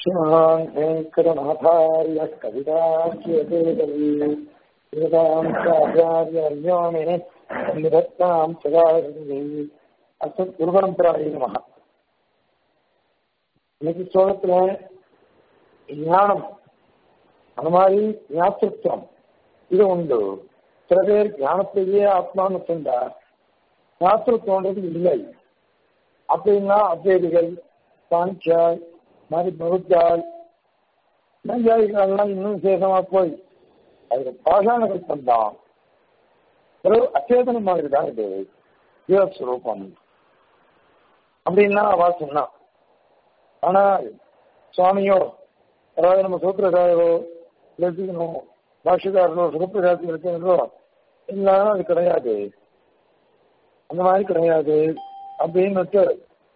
श्रीमान् वेङ्कटनाथार्य कविताख्यदेवली वेदान्ताचार्यर्यो मे निधत्तां सदारङ्गी அசத் குருபரம்பராய நமக இன்னைக்கு சோழத்துல ஞானம் அந்த மாதிரி ஞாபகம் இது உண்டு சில பேர் ஞானத்தையே ஆத்மான்னு சொன்னா ஞாபகத்தோன்றது இல்லை அப்படின்னா அத்வைதிகள் சாங்கியாய் மாதிரி பகுத்தால் நஞ்சாதிகளெல்லாம் இன்னும் விசேஷமா போய் அதுக்கு பாஷாண கல்பம் தான் ஒரு அச்சேதனம் மாதிரி தான் இது ஜீவஸ்வரூபம் அப்படின்னா அவ சொன்னா ஆனால் சுவாமியோ அதாவது நம்ம சூத்திரக்காரரோ எழுதிக்கணும் பாஷக்காரரோ சுகப்பிரகாசி இருக்கிறதோ இல்லாம அது கிடையாது அந்த மாதிரி கிடையாது அப்படின்னு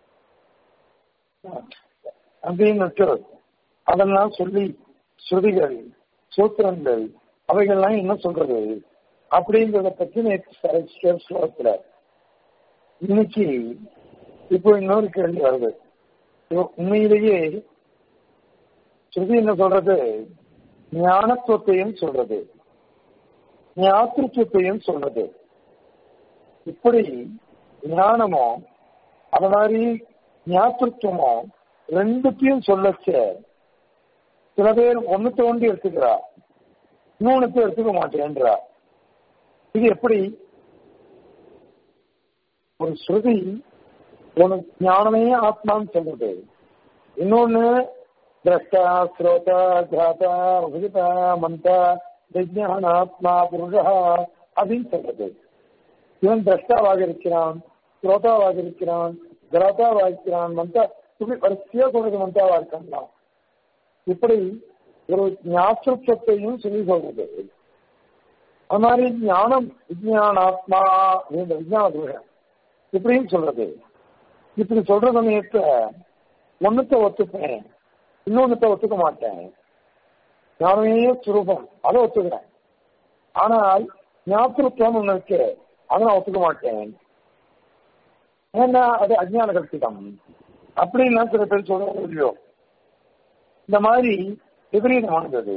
அப்படின்னு அதெல்லாம் சொல்லி ஸ்ருதிகள் சூத்திரங்கள் அவைகள்லாம் என்ன சொல்றது அப்படிங்கிறத பத்தி நேற்று ஸ்லோகத்துல இன்னைக்கு இப்போ இன்னொரு கேள்வி வருது உண்மையிலேயே ஸ்ருதி என்ன சொல்றது ஞானத்துவத்தையும் சொல்றது ஞாத்திருத்துவத்தையும் சொல்றது இப்படி ஞானமோ அது மாதிரி ஞாத்திருத்துவமோ ரெண்டுத்தையும் சொல்லச்ச சில பேர் ஒன்னு தோண்டி எடுத்துக்கிறா இன்னொன்னுக்கு எடுத்துக்க மாட்டேன்றா இது எப்படி ஒரு ஸ்ருதி ஒன்று ஞானமே ஆத்மான்னு சொல்றது இன்னொன்னு திரஷ்டா ஸ்ரோதா கிராதா உபகிதா மந்தா விஜயான ஆத்மா புருஷா அப்படின்னு சொல்றது இவன் திரஷ்டாவாக இருக்கிறான் ஸ்ரோதாவாக இருக்கிறான் கிராதாவாக இருக்கிறான் மந்தா இப்படி வரிசையா சொல்றது மந்தாவா இருக்கலாம் இப்படி ஒரு ஞாபகத்தையும் சொல்லி சொல்றது அது மாதிரி ஞானம் விஜயான ஆத்மா அப்படின்ற விஜயான புருஷன் இப்படின்னு சொல்றது இப்படி சொல்ற சமயத்துல ஒன்னுத்த ஒத்துப்பேன் இன்னொன்னுத்த ஒத்துக்க மாட்டேன் ஞானமே சுரூபம் அதை ஒத்துக்கிறேன் ஆனால் ஞாபகத்துவம் ஒண்ணு இருக்கு அதை நான் ஒத்துக்க மாட்டேன் ஏன்னா அது அஜ்ஞான கல்பிதம் அப்படின்னா சில பேர் சொல்ல இல்லையோ இந்த மாதிரி விபரீதமானது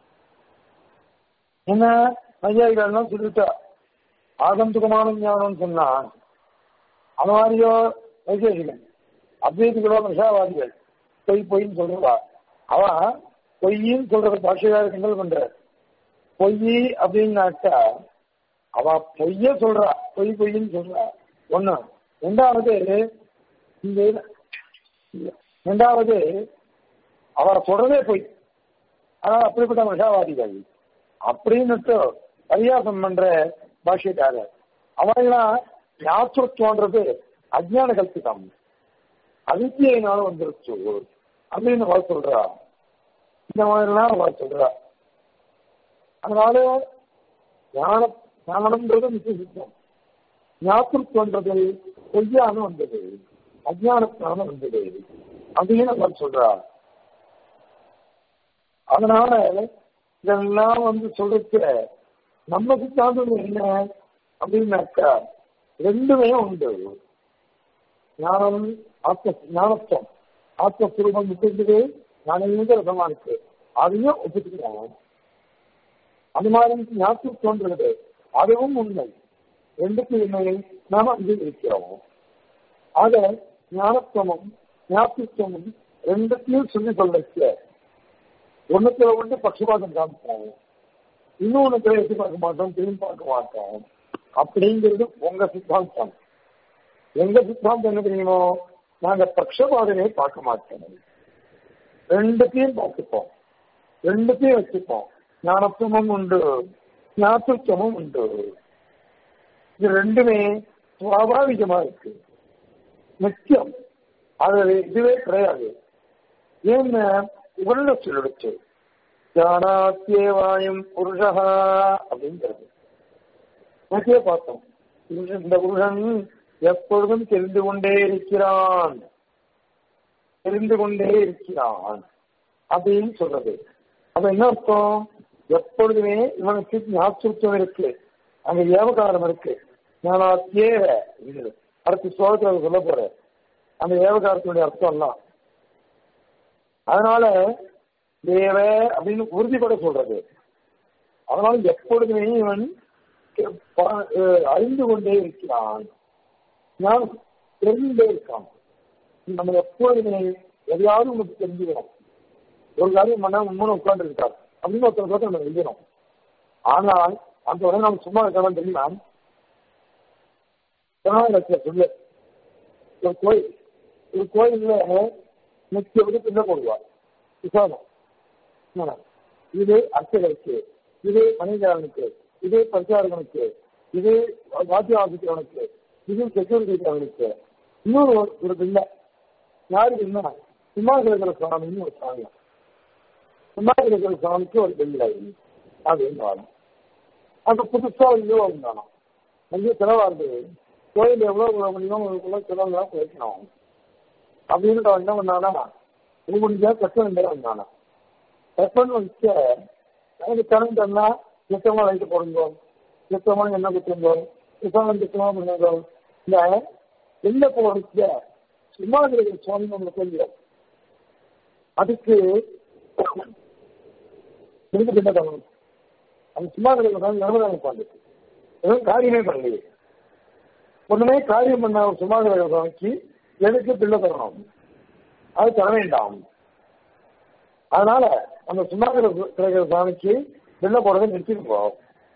என்ன நையாயிகள்லாம் சொல்லிட்டா ஆகந்துகமான ஞானம்னு சொன்னா அந்த மாதிரியோ வைசேஷிகன் அத்வைதிகளோ நிஷாவாதிகள் பொய் பொய்ன்னு சொல்றா அவன் பொய்ன்னு சொல்றத பாஷையாக கிண்டல் பண்ற பொய் அப்படின்னாக்கா அவ பொய்ய சொல்றா பொய் பொய்ன்னு சொல்றா ஒண்ணு ரெண்டாவது இந்த ரெண்டாவது அவரை சொல்றதே பொய் ஆனா அப்படிப்பட்ட மஷாவாதிகள் அப்படின்னுட்டு பரியாசம் பண்ற பாஷ்யக்காரர் அவங்களாம் ஞாபகத்துவன்றது அஜ்ஞான கல்பிதம் அவித்தியினால வந்துருச்சு அப்படின்னு அவ சொல்றா இந்த மாதிரிலாம் அவ சொல்றா அதனால ஞான ஞானம்ன்றது நிச்சயித்தம் ஞாபகத்துவன்றது பொய்யான வந்தது அஜ்ஞானத்தினால வந்தது அப்படின்னு அவர் சொல்றா அதனால இதெல்லாம் வந்து சொல்றதுக்கு நம்ம சித்தாந்தம் என்ன அப்படின்னாக்கா ரெண்டுமே உண்டு ஞானம் ஆத்ம ஞானத்துவம் ஆத்மஸ்வரூபம் விட்டுருக்குது ஞானங்கிற ரசமா இருக்கு அதையும் ஒப்புத்துக்கிறோம் அது மாதிரி ஞாபகம் தோன்றுறது அதுவும் உண்மை ரெண்டுக்கு உண்மையை நாம அங்கீகரிக்கிறோம் ஆக ஞானத்துவமும் ஞாபகத்துவமும் ரெண்டுத்தையும் சொல்லி சொல்லிச்சு ஒன்னுத்துல ஒன்று பட்சபாதம் காமிப்போம் இன்னொன்னு எட்டி பார்க்க மாட்டோம் திரும்பி பார்க்க மாட்டோம் அப்படிங்கிறது உங்க சித்தாந்தம் எங்க சித்தாந்தம் என்ன தெரியுமோ நாங்க பட்சபாதனை பார்க்க மாட்டோம் ரெண்டுத்தையும் பார்த்துப்போம் ரெண்டுத்தையும் வச்சுப்போம் ஞானத்துவமும் உண்டு ஞாபகத்துவமும் உண்டு இது ரெண்டுமே சுவாபாவிகமா இருக்கு நிச்சயம் அது இதுவே கிடையாது ஏன்னு உள்ள சொல்லிடுச்சு ஜானாத்தியேவாயும் புருஷா அப்படிங்கிறது நேற்றே பார்த்தோம் இந்த புருஷன் எப்பொழுதும் தெரிந்து கொண்டே இருக்கிறான் தெரிந்து கொண்டே இருக்கிறான் அப்படின்னு சொல்றது அப்ப என்ன அர்த்தம் எப்பொழுதுமே இவனுக்கு ஞாபகம் இருக்கு அங்க ஏவகாரம் இருக்கு ஞானாத்தியேவ அடுத்த ஸ்லோகத்தில் சொல்ல போற அந்த ஏவகாரத்தினுடைய அர்த்தம் எல்லாம் அதனால தேவ அப்படின்னு உறுதிப்பட சொல்றது அதனால எப்பொழுதுமே இவன் ப- அஹ் அறிந்து கொண்டே இருக்கிறான் நான் தெரிந்தே இருக்கான் நம்ம எப்பொழுதுமே எதையாவது உங்களுக்கு தெரிஞ்சுக்கணும் ஒரு காரியம் பண்ணா உண்மையை உட்கார்ந்து இருக்காரு அப்படின்னு ஒருத்தர் பார்த்து நம்ம எழுதணும் ஆனால் அந்த உடனே நம்ம சும்மா இருக்கலாம் தெரியுமா திருநாளத்தில் சொல்லு ஒரு கோயில் ஒரு கோயில்ல முக்கிய விட பின்ன போடுவார் விசாரம் என்ன? இது அர்ச்சகருக்கு இது பணிகாரனுக்கு இது பிரச்சாரகனுக்கு இது வாத்திய ஆசிரியவனுக்கு இது செக்யூரிட்டிக்காரனுக்கு இன்னொரு ஒரு- ஒரு பிள்ளை யாருக்கு என்ன சிம்மாசேகர சுவாமின்னு ஒரு சாமி சிம்மாசேகர சுவாமிக்கு ஒரு பிள்ளை அப்படின்னு வாழும் அது புதுசா ஒரு இதுவா இருந்தாலும் நிறைய செலவா இருந்தது கோயில் எவ்வளவு முடியும் உங்களுக்குள்ள செலவுலாம் குறைக்கணும் அப்படின்னு அவன் என்ன பண்ணானா இது முடிஞ்சா கஷ்டம் இல்லை வந்தானா கஷ்டம் வச்ச எனக்கு கரண்ட் என்ன சுத்தமா லைட்டு போடுங்க சுத்தமா என்ன குத்துங்க சுத்தமா சுத்தமா பண்ணுங்க இந்த எந்த போடுச்ச சும்மா இருக்கிற சுவாமி நம்மளுக்கு தெரியும் அதுக்கு திரும்ப என்ன பண்ணணும் அந்த சும்மா இருக்கிற சுவாமி நிர்மலம் உட்காந்துருக்கு எதுவும் காரியமே பண்ணலையே ஒண்ணுமே காரியம் பண்ண ஒரு சும்மா இருக்கிற சுவாமிக்கு எதுக்கு பிள்ளை தரணும் அது தர வேண்டாம் அதனால அந்த சும்மாக்கிற கிரக சுவாமிக்கு பிள்ளை போடுறதை நிறுத்திருப்போம்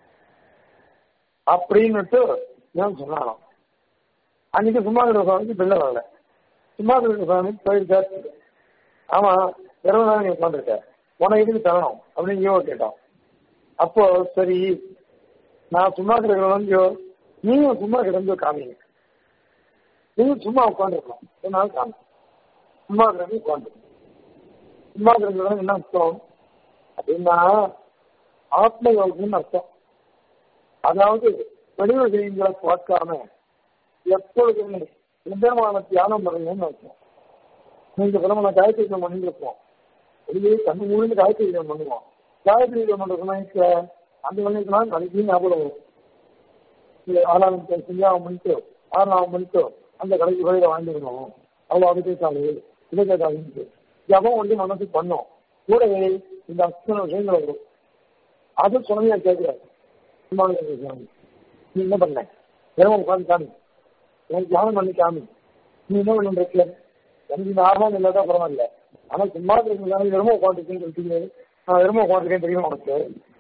அப்படின்னுட்டு நான் சொன்னாலும் அன்னைக்கு சும்மாக்கிற சுவாமிக்கு பிள்ளை வரல சும்மாக்கிற சுவாமி போயிருக்காரு ஆமா இருபது நாள் நீ உட்காந்துருக்க உனக்கு இதுக்கு தரணும் அப்படின்னு யோகா கேட்டான் அப்போ சரி நான் சும்மா கிடக்கிறவங்க நீயும் சும்மா கிடந்து காமிங்க நீங்க சும்மா உட்காந்துருக்கலாம் என்னால காமி சும்மா கிடந்து உட்காந்து சும்மா கிடக்கிறவங்க என்ன அர்த்தம் அப்படின்னா ஆத்ம யோகம்னு அர்த்தம் அதாவது வெளி விஷயங்களை பார்க்காம எப்பொழுதுமே நிதமான தியானம் பண்ணுங்கன்னு அர்த்தம் நீங்க பிரமண காயத்ரி பண்ணிருப்போம் வெளியே கண்ணு மூணு காயத்ரி பண்ணுவோம் காயத்ரி பண்ற சமயத்துல அந்த மணிக்கெல்லாம் கடைசி ஞாபகம் வரும் இது ஆறாம் செஞ்சாவும் மணிக்கு ஆறாம் மணிக்கு அந்த கடைக்கு போய் வாங்கிடணும் அவ்வளோ அது கேட்காது இதை கேட்காதுன்னு ஜபம் வந்து மனசுக்கு பண்ணோம் கூடவே இந்த அத்தனை விஷயங்கள் வரும் அது சுவாமியா கேட்கிறாரு சும்மா சுவாமி நீ என்ன பண்ண தினமும் உட்காந்து காமி எனக்கு தியானம் பண்ணி காமி நீ என்ன பண்ணிருக்க எனக்கு இந்த ஆர்வம் இல்லாத பரவாயில்ல ஆனா சும்மா இருக்கிறதுனால வெறும உட்காந்துருக்கேன்னு சொல்லிட்டு நான் வெறும உட்காந்துருக்கேன் தெரியும் உனக்கு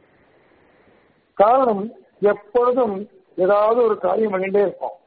காரணம் எப்பொழுதும் ஏதாவது ஒரு காரியம் பண்ணிட்டே இருப்போம்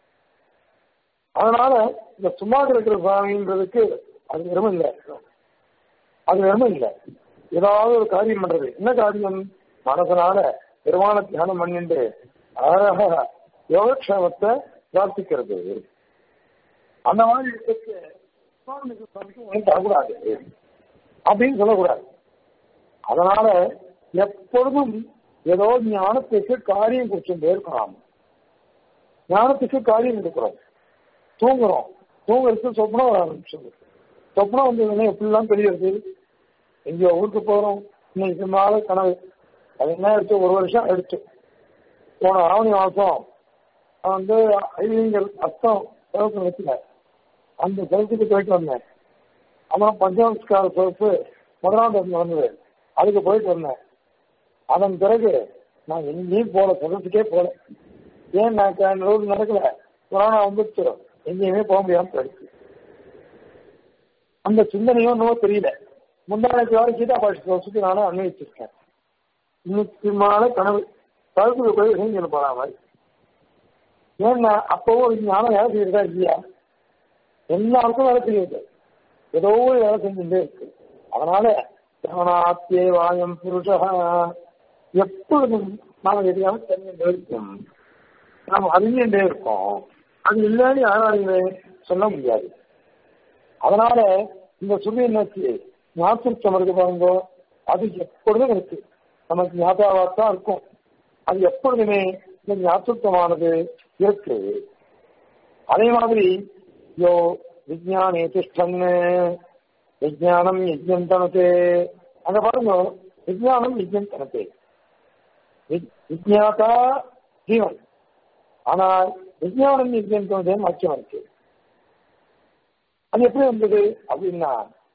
அதனால இந்த சும்மா இருக்கிற சுவாமின்றதுக்கு அது வெறும் இல்லை அது வெறும் இல்லை ஏதாவது ஒரு காரியம் பண்றது என்ன காரியம் மனசனால பெருமான தியானம் பண்ணிட்டு அழகா யோகக்ஷேமத்தை பிரார்த்திக்கிறது அந்த மாதிரி இருக்கிறது சுவாமிக்கு சுவாமிக்கு உனக்கு தரக்கூடாது அப்படின்னு சொல்லக்கூடாது அதனால எப்பொழுதும் ஏதோ ஞானத்துக்கு காரியம் குறிச்சுட்டே இருக்கலாம் ஞானத்துக்கு காரியம் இருக்கிறோம் தூங்குறோம் தூங்குறதுக்கு சொப்னம் வர ஆரம்பிச்சது சொப்னம் வந்ததுன்னா எப்படிலாம் தெரியுது எங்கேயோ ஊருக்கு போறோம் இன்னைக்கு நாள் கனவு அது என்ன எடுத்து ஒரு வருஷம் எடுத்து போன ஆவணி மாசம் நான் வந்து ஐவிங்கர் அர்த்தம் சிவப்பு வச்சுல அந்த சிவத்துக்கு போயிட்டு வந்தேன் அப்புறம் பஞ்சவம்ஸ்கார சிவப்பு முதலாம் தேதி வந்தது அதுக்கு போயிட்டு வந்தேன் அதன் பிறகு நான் எங்கேயும் போல சதத்துக்கே போல ஏன் நான் ரோடு நடக்கல கொரோனா வந்துச்சு எங்கேயுமே போக முடியாம போயிடுச்சு அந்த சிந்தனையும் இன்னும் தெரியல முந்தானத்து வரை கீதா பாஷை வருஷத்துக்கு நானும் அன்வயிச்சிருக்கேன் நிச்சயமான கனவு கருத்துக்கு போய் செஞ்சு போறா மாதிரி ஏன்னா அப்பவும் ஒரு ஞானம் வேலை செய்யறதா இல்லையா எல்லாருக்கும் வேலை செய்யுது ஏதோ ஒரு வேலை செஞ்சுட்டே இருக்கு அதனால சிவனாத்தியே வாயம் புருஷா எப்பொழுதும் நாம் எதையாவது தெரிஞ்சுட்டே இருக்கோம் நாம் அறிஞ்சுட்டே இருக்கோம் அது இல்லைன்னு யாராலையுமே சொல்ல முடியாது அதனால இந்த சொல்லி என்னாச்சு ஞாபகம் இருக்கு பாருங்க அது எப்பொழுதும் இருக்கு நமக்கு ஞாபகத்தான் இருக்கும் அது எப்பொழுதுமே இந்த ஞாபகமானது இருக்கு அதே மாதிரி யோ விஜயானே திஷ்டன்னு விஜயானம் யஜ்யம் தனத்தே அங்க பாருங்க விஜயானம் யஜ்யம் தனத்தே விஜயாதா ஜீவன் ஆனால் விஜயானம் யஜ்யம் தனதே வாக்கியம் இருக்கு அது எப்படி வந்தது அப்படின்னா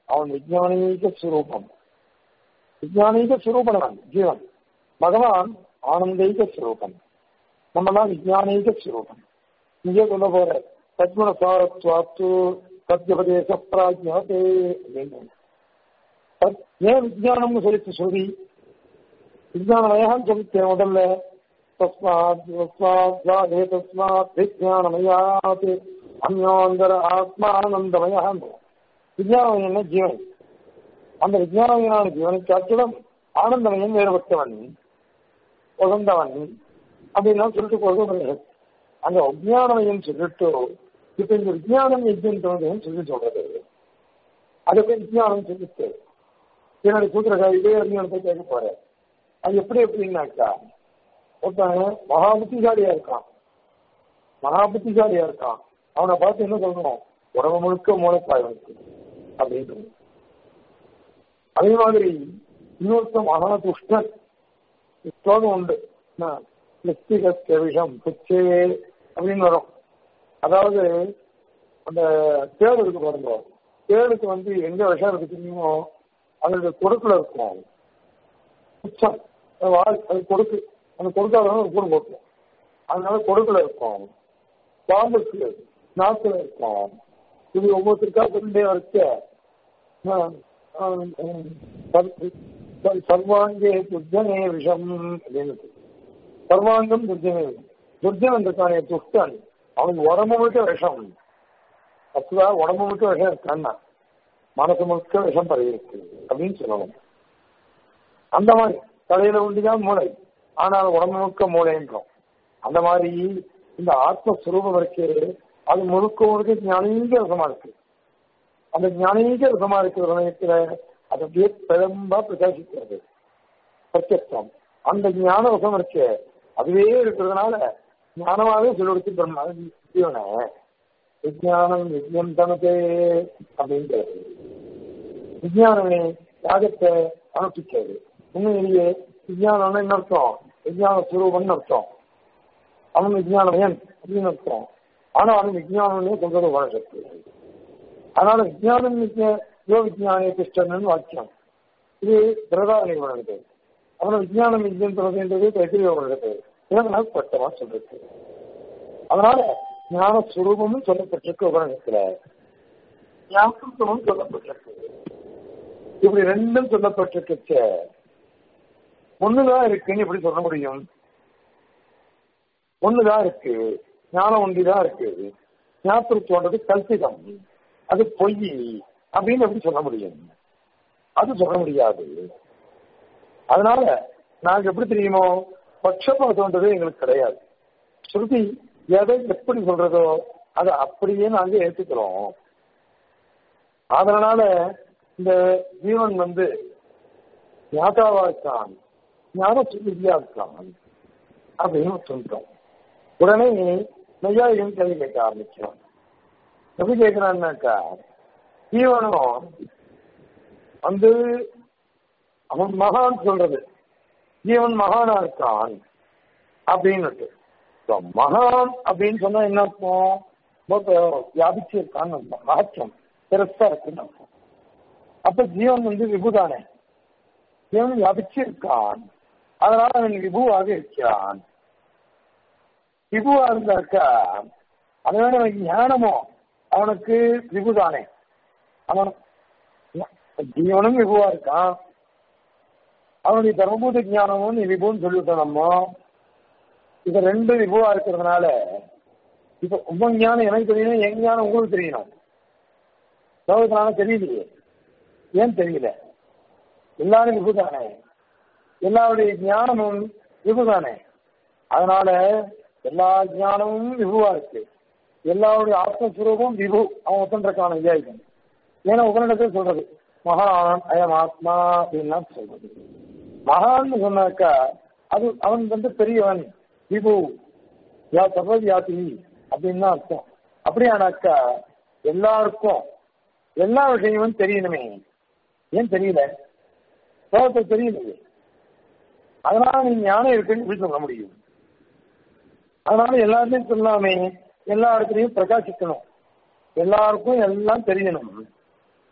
அவன் விஜயானீக சுரூபம் விஜயானீக சுரூபனவன் ஜீவன் பகவான் ஆனந்தீக சுரூபம் நம்மலாம் விஜயானீக சுரூபம் இங்கே சொல்ல போற தத்மன சாரத்வாத்து சத்யபதேச பிராஜ்யதே அப்படின்னு ஏன் விஜயானம்னு சொல்லிச்சு சொல்லி விஜயானமயான்னு சொல்லிச்சேன் முதல்ல தஸ்மாத் தஸ்மாத் ஏ தஸ்மாத் விஜயானமயாத் அந்யோந்தர ஆத்மானந்தமயான் விஜயானம் என்ன ஜீவன் அந்த விஜயானமயான ஜீவனை காட்டிலும் ஆனந்தமயம் வேறுபட்டவன் உகந்தவன் அப்படின்லாம் சொல்லிட்டு போகிறது அந்த அஜ்ஞானமயம் சொல்லிட்டு இப்ப இந்த விஜயானம் யஜ்யம் சொல்லி சொல்றது அது போய் விஜயானம் சொல்லிட்டு என்னுடைய சூத்திரக்கா இதே அறிஞத்தை கேட்க போறேன் அது எப்படி எப்படின்னாக்கா ஒருத்தன் மகா புத்திசாலியா இருக்கான் மகா புத்திசாலியா இருக்கான் அவனை பார்த்து என்ன சொல்லணும் உடம்பு முழுக்க மூளைப்பாய்வனுக்கு அப்படின்னு அதே மாதிரி இன்னொருத்தன் மகா துஷ்டன் ஸ்லோகம் உண்டு நிஸ்திகஸ்ய விஷம் புச்சே அப்படின்னு வரும் அதாவது அந்த தேடு இருக்கு பாருங்க தேடுக்கு வந்து எங்க விஷம் இருக்கு தெரியுமோ அதோட கொடுக்குல இருக்கும் உச்சம் வாழ் அது கொடுக்கு அந்த கொடுக்காதவங்க ஒரு கூடு போட்டுரும் அதனால கொடுக்குல இருக்கும் பாம்புக்கு நாக்குல இருக்கும் இது ஒவ்வொருத்தருக்கா சொல்லிட்டே வரைச்ச சர்வாங்கே துர்ஜனே விஷம் அப்படின்னு சர்வாங்கம் துர்ஜனே துர்ஜனன் இருக்கானே துஷ்டன் அவனுக்கு உடம்பு முழுக்க விஷம் அப்பா உடம்பு முழுக்க விஷம் இருக்கான்னா மனசு முழுக்க விஷம் பரவி இருக்கு அப்படின்னு சொல்லணும் அந்த மாதிரி தலையில உண்டிதான் மூளை ஆனால் உடம்பு முழுக்க மூளைன்றோம் அந்த மாதிரி இந்த ஆத்மஸ்வரூபம் இருக்கு அது முழுக்க முழுக்க ஞானீக ரசமா இருக்கு அந்த ஞானீக ரசமா இருக்கிற சமயத்துல அது அப்படியே பெரும்பா பிரகாசிக்கிறது பிரத்யட்சம் அந்த ஞான ரசம் இருக்கு அதுவே இருக்கிறதுனால ஞானமாவே சொல்லிடுச்சு பிரம்ம ஜீவனை விஜயானம் விஜயம் தனதே அப்படின்றது விஜயானமே யாகத்தை அனுப்பிச்சது உண்மையிலேயே விஜயானம்னு என்ன அர்த்தம் விஜயான சுரூபம்னு அர்த்தம் அவன் விஜயானமயன் அப்படின்னு அர்த்தம் ஆனா அவன் விஜயானமே சொல்றது உபனிஷத்து அதனால விஜயானம் யோ விஜயானே கிருஷ்ணன் வாக்கியம் இது பிரதாரணி உணர்ந்து அவன விஜயானம் விஜயம் சொல்றதுன்றது தைத்திரிய உணர்ந்து இதனால் பட்டமா சொல்றது அதனால ஞான சுரூபமும் சொல்லப்பட்டிருக்கு உபநிடத்துல ஞாபகமும் சொல்லப்பட்டிருக்கு இப்படி ரெண்டும் சொல்லப்பட்டிருக்கு ஒண்ணுதான் இருக்குன்னு எப்படி சொல்ல முடியும் ஒண்ணுதான் இருக்கு ஞானம் ஒன்றிதான் இருக்கு ஞாபகத்தோன்றது கல்பிதம் அது பொய் அப்படின்னு எப்படி சொல்ல முடியும் அது சொல்ல முடியாது அதனால நாங்க எப்படி தெரியுமோ பட்சபாதம்ன்றது எங்களுக்கு கிடையாது ஸ்ருதி எதை எப்படி சொல்றதோ அதை அப்படியே நாங்க ஏற்றுக்கிறோம் அதனால இந்த ஜீவன் வந்து ஞாதாவா இருக்கான் ஞான சுருதியா இருக்கான் அப்படின்னு சொல்றோம் உடனே நையாயிரம் கேள்வி கேட்க ஆரம்பிக்கிறோம் எப்படி கேட்கிறான்னாக்கா ஜீவனும் வந்து அவன் மகான் சொல்றது ஜீவன் மகானா இருக்கான் அப்படின்னுட்டு மகான் அப்படின்னு சொன்னா என்ன அர்த்தம் வியாபிச்சு இருக்கான்னு மகத்துவம் பெருசா இருக்குன்னு அர்த்தம் அப்ப ஜீவன் வந்து விபுதானே ஜீவன் வியாபிச்சு இருக்கான் அதனால அவன் விபுவாக இருக்கிறான் விபுவா இருந்தாக்கா அதனால அவன் ஞானமோ அவனுக்கு விபுதானே அவன் ஜீவனும் விபுவா இருக்கான் அவனுடைய தர்மபூத ஞானமும் நீ விபுன்னு சொல்லிவிட்டோம் நம்ம இது ரெண்டு விபுவா இருக்கிறதுனால இப்ப உங்க ஞானம் எனக்கு தெரியணும் என் ஞானம் உங்களுக்கு தெரியணும் லோகத்தினால தெரியலையே ஏன் தெரியல எல்லாரும் விபுதானே எல்லாருடைய ஞானமும் விபுதானே அதனால எல்லா ஞானமும் விபுவா இருக்கு எல்லாருடைய ஆத்மஸ்வரூபம் விபு அவன் ஒத்தன்றக்கான விஜயாயிக்கும் ஏன்னா உபனிடத்தில் சொல்றது மகான் அயம் ஆத்மா அப்படின்லாம் சொல்றது மகான்னு சொன்னாக்கா அது அவன் வந்து பெரியவன் விபு யா சர்வவியாதி அப்படின்னு தான் அர்த்தம் அப்படியானாக்கா எல்லாருக்கும் எல்லா விஷயமும் தெரியணுமே ஏன் தெரியல லோகத்தை தெரியலையே அதனால நீ ஞானம் இருக்குன்னு எப்படி சொல்ல முடியும் அதனால எல்லாருமே சொல்லாமே எல்லா இடத்துலையும் பிரகாசிக்கணும் எல்லாருக்கும் எல்லாம் தெரியணும்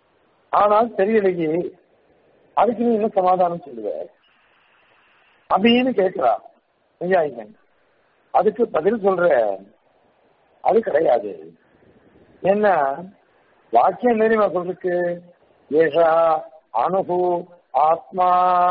ஆனால் தெரியலையே அதுக்கு நீ என்ன சமாதானம் சொல்லுவ அப்படின்னு கேட்கிறா நெய்யாயிகன் அதுக்கு பதில் சொல்ற அது கிடையாது என்ன வாக்கியம் என்ன தெரியுமா சொல்றதுக்கு ஏஷா அணுகு ஆத்மா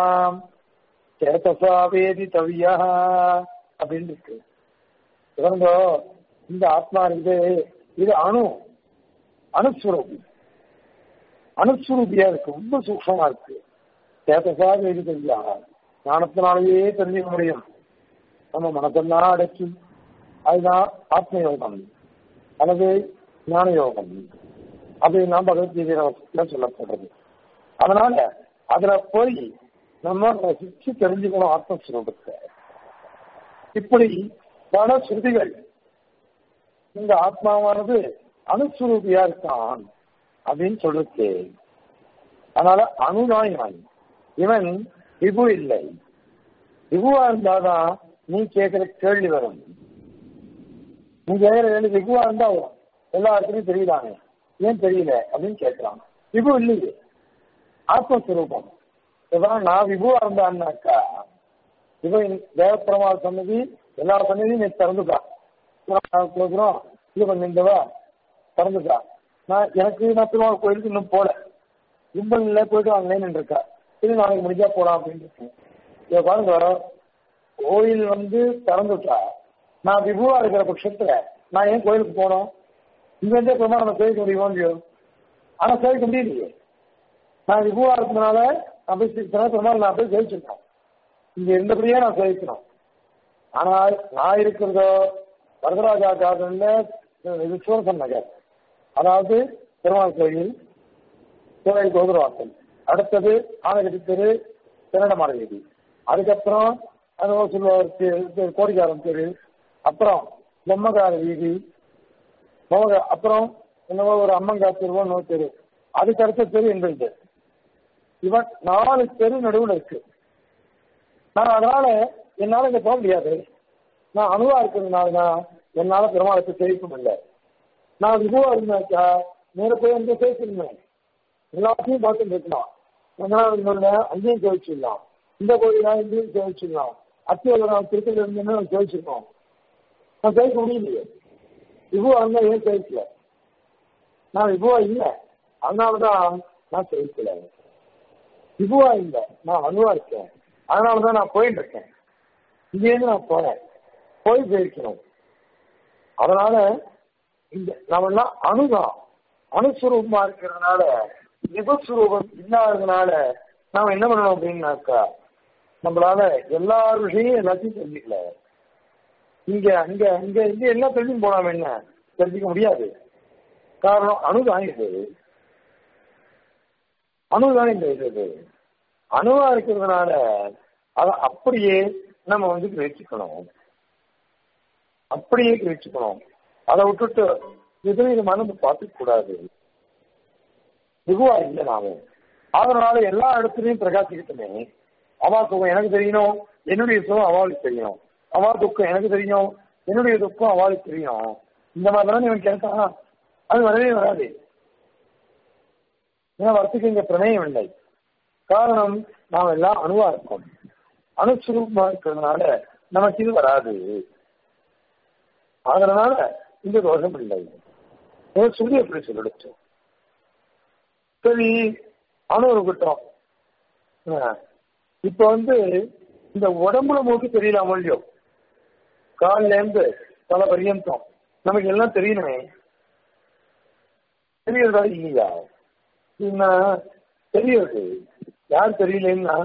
சேதசா வேதி தவியா அப்படின்னு இருக்கு இவங்க இந்த ஆத்மா இருக்குது இது அணு அணுஸ்வரூபி அணுஸ்வரூபியா இருக்கு ரொம்ப சூக்ஷமா இருக்கு சேதசா வேதி தவியா ஞானத்தினாலேயே தெரிஞ்சுக்க முடியும் நம்ம மனசெல்லாம் அடக்கி அதுதான் ஆத்ம யோகம் அல்லது ஞான யோகம் அப்படின்னு பகவத்கீதையில சொல்லப்படுறது அதனால அதுல போய் நம்ம ரசிச்சு தெரிஞ்சுக்கணும் ஆத்மஸ்வரூபத்தை இப்படி பல ஸ்ருதிகள் இந்த ஆத்மாவானது அணுஸ்வரூபியா இருக்கான் அப்படின்னு சொல்லிருக்கு அதனால அணுதான் இவன் இவன் விபு இல்லை விபுவா இருந்தாதான் நீ கேட்கிற கேள்வி வரும் நீ கேட்கிற கேள்வி விபுவா இருந்தா வரும் எல்லாருக்குமே தெரியுதாங்க ஏன் தெரியல அப்படின்னு கேட்கலாம் விபு இல்லையே ஆத்மஸ்வரூபம் இதான் நான் விபுவா இருந்தான்னாக்கா இவன் தேவப்பிரமாத சன்னதி எல்லா சன்னதியும் நீ திறந்துக்கா கொடுக்குறோம் இது கொஞ்சம் இந்தவா திறந்துக்கா நான் எனக்கு நான் திருவாரூர் கோயிலுக்கு இன்னும் போல கும்பல்ல போயிட்டு வாங்கினேன்னு இருக்கா சரி நாளைக்கு முடிஞ்சா போலாம் அப்படின்னு இருக்கேன் இதை பாருங்க கோயில் வந்து திறந்துட்டா நான் விபுவா இருக்கிற பட்சத்துல நான் ஏன் கோயிலுக்கு போனோம் இங்க இருந்தே பெருமா நம்ம சேவிக்க முடியுமோ இல்லையோ ஆனா சேவிக்க முடியலையே நான் விபுவா இருக்கிறதுனால நான் போய் பெருமாள் நான் போய் சேவிச்சிருக்கேன் இங்க இருந்தபடியே நான் சேவிக்கணும் ஆனால் நான் இருக்கிறதோ வரதராஜா கார்டன்ல இது சூரசன் நகர் அதாவது பெருமாள் கோயில் கோயில் கோபுரவாசல் அடுத்தது ஆனகட்டி தெரு திருநடமாட வீதி அதுக்கப்புறம் அது சொல்லுவார் கோடிக்காரன் தெரு அப்புறம் பொம்மகார வீதி பொம்மக அப்புறம் என்னவோ ஒரு அம்மங்கா தெருவோ நோ தெரு அதுக்கு அடுத்த தெரு எங்களுக்கு இவன் நாலு தெரு நடுவில் இருக்கு நான் அதனால என்னால இங்க போக முடியாது நான் அணுவா இருக்கிறதுனால தான் என்னால பெருமாளுக்கு சேவிக்க முடியல நான் விபுவா இருந்தாக்கா நேர போய் அங்கே பேசிருந்தேன் எல்லாத்தையும் பார்த்து இருக்கணும் ரங்கநாதன் அங்கேயும் சேவிச்சிடலாம் இந்த கோயிலா இங்கேயும் சேவிச்சிடலாம் அத்தியோட நான் திருப்பதியில் இருந்தேன்னு நான் சேவிச்சிருக்கோம் நான் சேவிக்க முடியலையே விபுவா இருந்தா ஏன் சேவிக்கல நான் விபுவா இல்லை அதனாலதான் நான் சேவிக்கல விபுவா இல்லை நான் அணுவா இருக்கேன் அதனாலதான் நான் போயிட்டு இருக்கேன் இங்கேருந்து நான் போறேன் போய் ஜெயிக்கணும் அதனால இந்த நம்மெல்லாம் அணுதான் அணுஸ்வரூபமா இருக்கிறதுனால விபஸ்வரூபம் இல்லாததுனால நாம என்ன பண்ணணும் அப்படின்னாக்கா நம்மளால எல்லா விஷயம் எல்லாத்தையும் தெரிஞ்சுக்கல இங்க அங்க அங்க இங்க எல்லாம் தெரிஞ்சு போனாம என்ன தெரிஞ்சுக்க முடியாது காரணம் அணுதான் இது அணுதான் இந்த இது அணுவா இருக்கிறதுனால அதை அப்படியே நம்ம வந்து கிரகிச்சுக்கணும் அப்படியே கிரகிச்சுக்கணும் அதை விட்டுட்டு விபரீதமான பார்த்துக்க கூடாது மிகுவா இல்லை நாம அதனால எல்லா இடத்துலையும் பிரகாசிக்கிட்டுமே அவா சுகம் எனக்கு தெரியணும் என்னுடைய சுகம் அவளுக்கு தெரியணும் அவா துக்கம் எனக்கு தெரியும் என்னுடைய துக்கம் அவளுக்கு தெரியும் இந்த மாதிரி தானே இவன் கேட்டான் அது வரவே வராது ஏன்னா வரத்துக்கு இங்க பிரணயம் இல்லை காரணம் நாம் எல்லாம் அணுவா இருக்கோம் அணுசுரூபமா இருக்கிறதுனால நமக்கு இது வராது அதனால இந்த தோஷம் இல்லை சொல்லி எப்படி சொல்லிடுச்சு சரி அணு இருக்கட்டும் இப்ப வந்து இந்த உடம்புல மூக்கு தெரியலாமோ இல்லையோ காலில இருந்து பல பரியந்தம் நமக்கு எல்லாம் தெரியணுமே தெரியறதா இல்லையா என்ன தெரியுது யார் தெரியலன்னா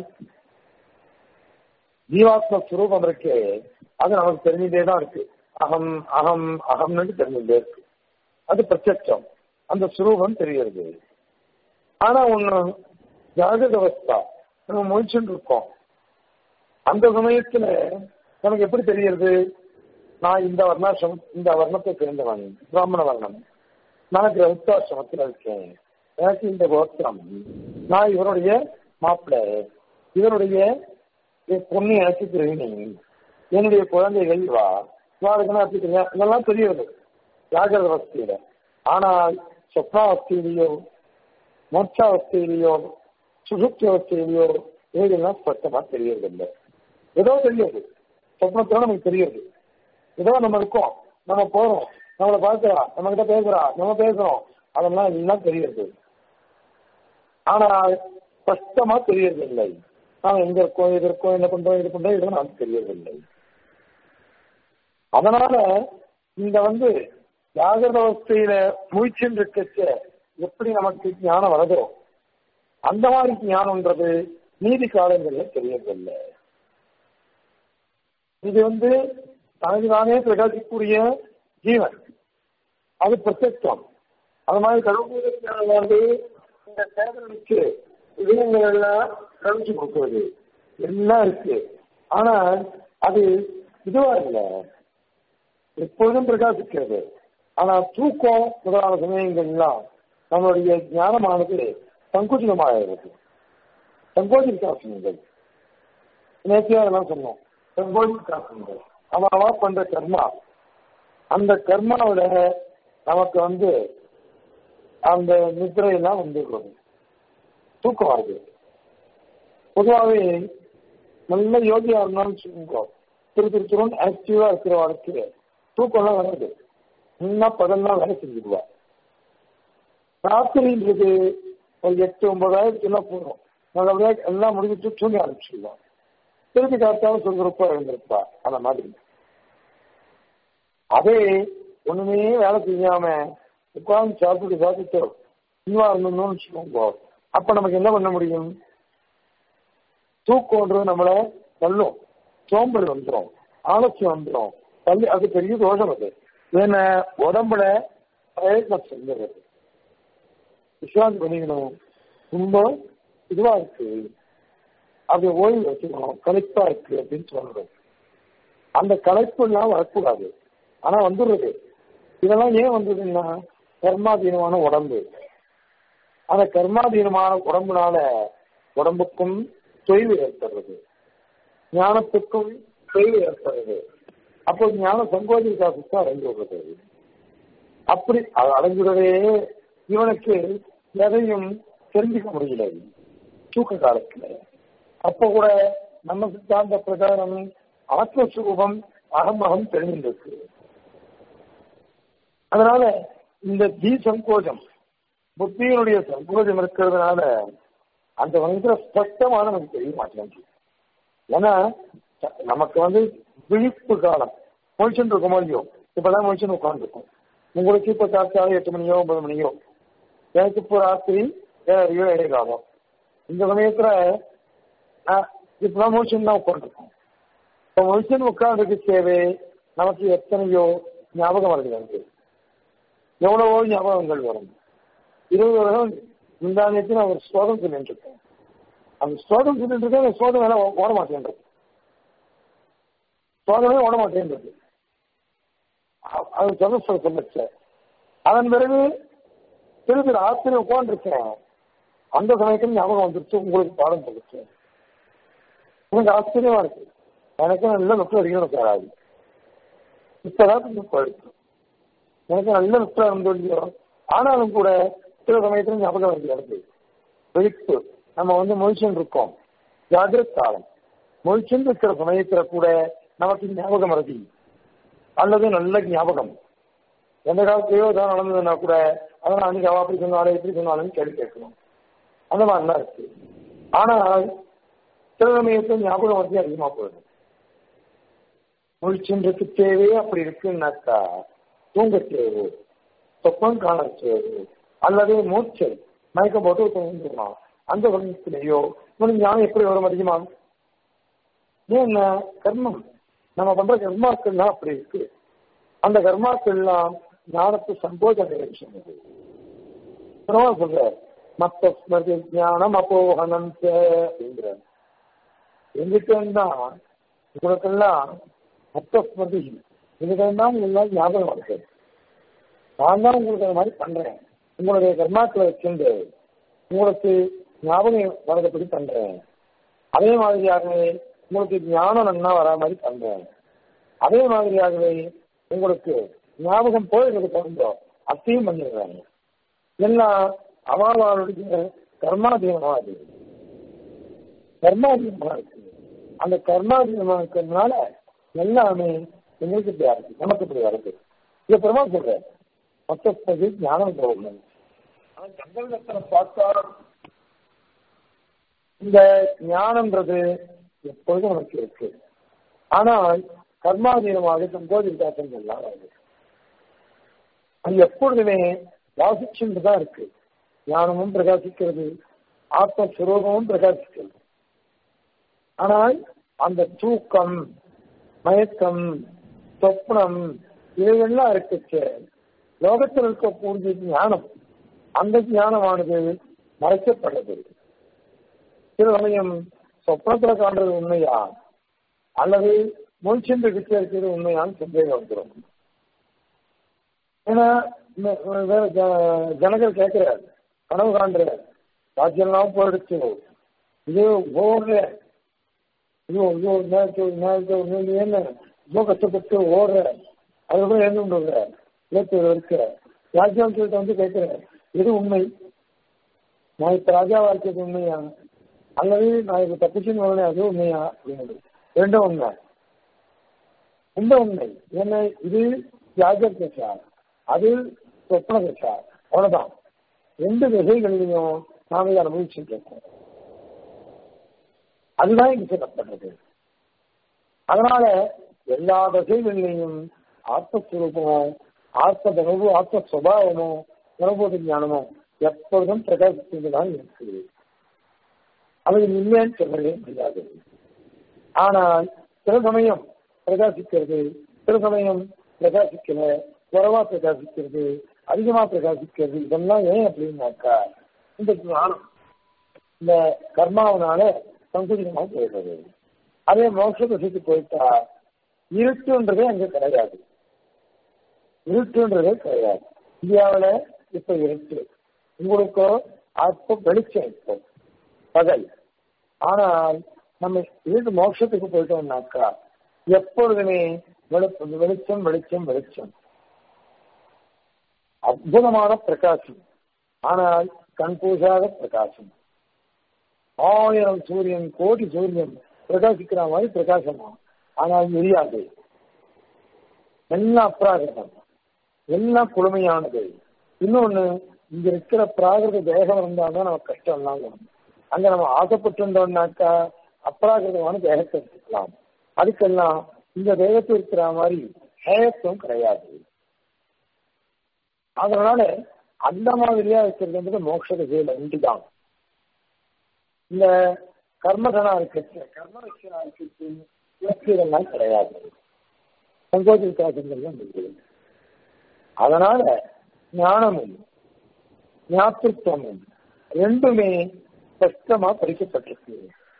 ஜீவாத்ம சுரூபம் இருக்கு அது நமக்கு தெரிஞ்சுட்டே தான் இருக்கு அகம் அகம் அகம்னு தெரிஞ்சுட்டே இருக்கு அது பிரத்யட்சம் அந்த சுரூபம் தெரிகிறது ஆனா ஒண்ணு ஜாகிரத அவஸ்தா நம்ம முழிச்சுட்டு இருக்கோம் அந்த சமயத்துல நமக்கு எப்படி தெரிகிறது நான் இந்த வர்ணாசிரமம் இந்த வர்ணத்தை சேர்ந்தவன் பிராமண வர்ணம் நான் கிரகத்தாசிரமத்தில் இருக்கேன் எனக்கு இந்த கோத்திரம் நான் இவருடைய மாப்பிள்ளை இவருடைய பொண்ணு எனக்கு கிரகிணி என்னுடைய குழந்தைகள் வா வாருக்குன்னா இதெல்லாம் தெரியுது ஜாகிரத அவஸ்தையில ஆனால் சொப்னாவஸ்தையிலேயோ மோட்சாவஸ்தையிலையோ சுசுப்தி அவஸ்தையிலையோ இவைகள்லாம் ஸ்பஷ்டமா தெரியறதில்லை ஏதோ தெரியுது சொப்னத்துல நமக்கு தெரியுது ஏதோ நம்ம இருக்கோம் நம்ம போறோம் நம்மளை பார்க்கிறா நம்ம கிட்ட பேசுறா நம்ம பேசுறோம் அதெல்லாம் எல்லாம் தெரியுது ஆனால் ஸ்பஷ்டமா தெரியறதில்லை நாம எங்க இருக்கோம் இது இருக்கோம் என்ன பண்றோம் இது பண்றோம் இதெல்லாம் நமக்கு தெரியறதில்லை அதனால இந்த வந்து ஜாகிரத அவஸ்தையில முயற்சின்னு இருக்கச்ச எப்படி நமக்கு ஞானம் வருதோ அந்த மாதிரி ஞானம்ன்றது நீதி காலங்கள்ல தெரியறதில்லை இது வந்து தனதுதானே பிரகாசிக்கக்கூடிய ஜீவன் அது பிரத்யட்சம் அது மாதிரி கடவுள் வந்து இந்த தேர்தலுக்கு விஷயங்கள் எல்லாம் கழிச்சு கொடுக்குறது எல்லாம் இருக்கு ஆனா அது இதுவா இல்லை எப்பொழுதும் பிரகாசிக்கிறது ஆனா தூக்கம் முதலான சமயங்கள்லாம் நம்மளுடைய ஞானமானது சங்குச்சிதமாகிறது சங்கோச்சிக்காசனங்கள் நேற்றையா அதெல்லாம் சொன்னோம் சங்கோச்சிக்காசனங்கள் அவன் அவன் பண்ற கர்மா அந்த கர்மாவில நமக்கு வந்து அந்த நித்திரையெல்லாம் வந்துடுறது தூக்கம் வருது பொதுவாகவே நல்ல யோகியா இருந்தாலும் சொல்லுங்க திரு திரு திருன்னு ஆக்டிவா இருக்கிறவளுக்கு தூக்கம்லாம் வராது இன்னும் பகல்லாம் வேலை செஞ்சுடுவா ராத்திரின்றது ஒரு எட்டு ஒன்பதாயிரத்துலாம் போதும் நல்லபடியா எல்லாம் முடிஞ்சிட்டு தூங்கி ஆரம்பிச்சிடலாம் திருப்பி காத்தாலும் சுறுசுறுப்பா இருந்திருப்பா அந்த மாதிரி அதே ஒண்ணுமே வேலை செய்யாம உட்கார்ந்து சாப்பிட்டு சாப்பிட்டு இன்னும் இருந்தோம்னு வச்சுக்கோங்க அப்ப நமக்கு என்ன பண்ண முடியும் தூக்கம்ன்றது நம்மள தள்ளும் சோம்பல் வந்துடும் ஆலசியம் வந்துடும் தள்ளி அது பெரிய தோஷம் அது ஏன்னா உடம்புல பிரயத்னம் செஞ்சுறது விஸ்வாசி பண்ணிக்கணும் ரொம்ப இதுவா இருக்கு அது ஓய்வு வச்சுக்கணும் களைப்பா இருக்கு அப்படின்னு சொல்றது அந்த களைப்பு எல்லாம் வரக்கூடாது ஆனா வந்துடுறது இதெல்லாம் ஏன் வந்ததுன்னா கர்மாதீனமான உடம்பு அந்த கர்மாதீனமான உடம்புனால உடம்புக்கும் தொய்வு ஏற்படுறது ஞானத்துக்கும் தொய்வு ஏற்படுறது அப்போ ஞான சங்கோஜி காசுக்கு அடைஞ்சு விடுறது அப்படி அது அடைஞ்சுடவே இவனுக்கு எதையும் தெரிஞ்சுக்க முடியல தூக்க காலத்துல அப்ப கூட நம்ம சித்தாந்த பிரகாரம் ஆத்மஸ்வரூபம் அகம் அகம் தெரிஞ்சிருக்கு அதனால இந்த தீ சங்கோஜம் புத்தியினுடைய சங்கோஜம் இருக்கிறதுனால அந்த வங்கிற ஸ்பஷ்டமான நமக்கு தெரிய மாட்டேங்குது ஏன்னா நமக்கு வந்து விழிப்பு காலம் முழிச்சுட்டு இருக்கும் இல்லையோ இப்பதான் முழிச்சுன்னு உட்காந்துருக்கும் உங்களுக்கு இப்ப காத்தாலும் எட்டு மணியோ ஒன்பது மணியோ எனக்கு இப்போ ராத்திரி ஏழரையோ ஏழை காலம் இந்த சமயத்துல இப்பதான் முழிச்சுன்னு தான் உட்காந்துருக்கோம் இப்போ முழிச்சுன்னு உட்காந்துருக்கு தேவை நமக்கு எத்தனையோ ஞாபகம் வருது வந்து எவ்வளவோ ஞாபகங்கள் வரும் இருபது வருடம் முந்தானியத்தில் நான் ஒரு ஸ்லோகம் சொல்லிட்டு இருக்கேன் அந்த ஸ்லோகம் சொல்லிட்டு இருக்கேன் அந்த ஸ்லோகம் வேலை ஓட மாட்டேன்றது ஸ்லோகமே ஓட மாட்டேன்றது அது சொல்ல சொல்லுச்சு அதன் பிறகு திருப்பி ராத்திரி உட்காந்துருக்கேன் அந்த சமயத்தில் ஞாபகம் வந்துருச்சு உங்களுக்கு பாடம் சொல்லிச்சு எனக்கு ஆச்சரியமா இருக்கு எனக்கு நல்ல நுட்பம் அடிக்கணும் சாராது இப்பதான் நுட்பம் இருக்கு எனக்கு நல்ல நுட்பம் இருந்தோல்லையோ ஆனாலும் கூட சில சமயத்துல ஞாபகம் வருது எனக்கு விழிப்பு நம்ம வந்து முழிச்சுன்னு இருக்கோம் ஜாகிரத் காலம் முழிச்சுன்னு இருக்கிற சமயத்துல கூட நமக்கு ஞாபகம் வருது அல்லது நல்ல ஞாபகம் எந்த காலத்திலேயோ ஏதாவது நடந்ததுன்னா கூட அதான் அன்னைக்கு அவ அப்படி சொன்னாலும் எப்படி சொன்னாலும் கேள்வி கேட்கணும் அந்த மாதிரிலாம் இருக்கு ஆனால் சில சமயத்தில் ஞாபகம் வந்து அதிகமா போயிடும் முழிச்சுன்றது தேவையே அப்படி இருக்குன்னாக்கா தூங்க தேவை சொப்பம் காண தேவை அல்லது மூச்சை மயக்கம் போட்டு தூங்கிடலாம் அந்த சமயத்திலேயோ உனக்கு ஞானம் எப்படி வரும் அதிகமா ஏன்னா கர்மம் நம்ம பண்ற கர்மாக்கள்லாம் அப்படி இருக்கு அந்த கர்மாக்கள்லாம் ஞானத்து சம்போஜன விஷயம் சொல்ற மத்த ஸ்மருதி ஞானம் அப்போகனம் அப்படிங்கிற எங்கிட்ட உங்களுக்கெல்லாம் மொத்த ஸ்மருதி இதுக்கெல்லாம் எல்லாம் ஞாபகம் இருக்கு நான் தான் உங்களுக்கு அது மாதிரி பண்றேன் உங்களுடைய கர்மாக்களை வச்சுண்டு உங்களுக்கு ஞாபகம் வரதப்படி பண்றேன் அதே மாதிரியாகவே உங்களுக்கு ஞானம் நன்னா வரா மாதிரி பண்றேன் அதே மாதிரியாகவே உங்களுக்கு ஞாபகம் போயிடுறது தகுந்தோ அத்தையும் பண்ணிடுறாங்க எல்லாம் அவளுடைய கர்மாதீனமா அது கர்மாதீனமா இருக்கு அந்த கர்மாதீனமா இருக்கிறதுனால எல்லாமே எங்களுக்கு இப்படி இருக்கு நமக்கு இப்படி வருது இதை பிரமா சொல்றேன் மொத்தப்பது ஞானம் போகணும் ஆனா சங்கல்பத்தில் பார்த்தா இந்த ஞானம்ன்றது எப்பொழுதும் நமக்கு இருக்கு ஆனால் கர்மாதீனமாக சங்கோதி விகாசங்கள் எல்லாம் வருது அது எப்பொழுதுமே வாசிச்சுட்டு தான் இருக்கு ஞானமும் பிரகாசிக்கிறது ஆத்மஸ்வரூபமும் பிரகாசிக்கிறது ஆனால் அந்த தூக்கம் மயக்கம் சொப்னம் இவையெல்லாம் இருக்குச்சு லோகத்தில் இருக்கக்கூடிய ஞானம் அந்த ஞானமானது மறைக்கப்படுறது சில சமயம் சொப்னத்துல காண்றது உண்மையா அல்லது முழிச்சென்று இருக்கிறது உண்மையான்னு சந்தேகம் வந்துடும் ஏன்னா வேற ஜனங்கள் கேட்கிறார் கனவு காண்றார் ராஜ்யம்லாம் போயிடுச்சு இது ஓடுற ஐயோ ஐயோ நேரத்து நேரத்து நீங்க என்ன ரொம்ப கஷ்டப்பட்டு ஓடுற அதுக்கப்புறம் என்ன பண்ணுற ஏற்று இருக்க ராஜ்யம் கிட்ட வந்து கேட்கிறேன் எது உண்மை நான் இப்ப ராஜாவா இருக்கிறது உண்மையா அல்லது நான் இப்ப தப்பிச்சுன்னு வரேன் அது உண்மையா அப்படிங்கிறது ரெண்டும் உண்மை இந்த உண்மை என்ன இது தியாக தசா அது சொப்ன தசா அவ்வளவுதான் ரெண்டு திசைகளிலையும் நாம இதை அனுபவிச்சுட்டு இருக்கோம் அதுதான் இங்க சொல்லப்படுறது அதனால எல்லா தசைகளிலையும் ஆத்மஸ்வரூபமோ ஆத்ம தனவு ஆத்ம சுவாவமோ தனபோத ஞானமோ எப்பொழுதும் பிரகாசித்து தான் இருக்குது அது இல்லைன்னு சொல்லவே முடியாது ஆனால் சில சமயம் பிரகாசிக்கிறது சில சமயம் பிரகாசிக்கல குறைவா பிரகாசிக்கிறது அதிகமா பிரகாசிக்கிறது இதெல்லாம் ஏன் அப்படின்னாக்கா இந்த ஞானம் இந்த கர்மாவனால சங்குஜமாக போயிடுறது அதே மோட்ச தசைக்கு போயிட்டா இருட்டுன்றதே அங்க கிடையாது இருட்டுன்றதே கிடையாது இந்தியாவில் இப்ப இருட்டு உங்களுக்கோ அப்போ வெளிச்சம் இப்போ பகல் ஆனால் நம்ம இருட்டு மோட்சத்துக்கு போயிட்டோம்னாக்கா எப்பொழுதுமே வெளிச்சம் வெளிச்சம் வெளிச்சம் அற்புதமான பிரகாசம் ஆனால் கண்பூசாத பிரகாசம் ஆயிரம் சூரியன் கோடி சூரியன் பிரகாசிக்கிற மாதிரி பிரகாசமா ஆனால் எரியாது எல்லாம் அப்ராகிருதம் எல்லாம் குளுமையானது இன்னொன்னு இங்க இருக்கிற பிராகிருத தேகம் இருந்தால்தான் நமக்கு கஷ்டம் எல்லாம் வரும் அங்க நம்ம ஆசைப்பட்டிருந்தோம்னாக்கா அப்ராகிருதமான தேகத்தை எடுத்துக்கலாம் அதுக்கெல்லாம் இந்த தேகத்தில் இருக்கிற மாதிரி ஹேயத்துவம் கிடையாது அதனால அந்த மாதிரியா இருக்கிறது வந்து மோட்ச திசையில உண்டுதான் இந்த கர்மகனா இருக்கிறது கர்மரட்சனா இருக்கிறது இதெல்லாம் கிடையாது சங்கோஜ விகாசங்கள்லாம் இருக்குது அதனால ஞானமும் ஞாபகத்துவமும் ரெண்டுமே ஸ்பஷ்டமா படிக்கப்பட்டிருக்கு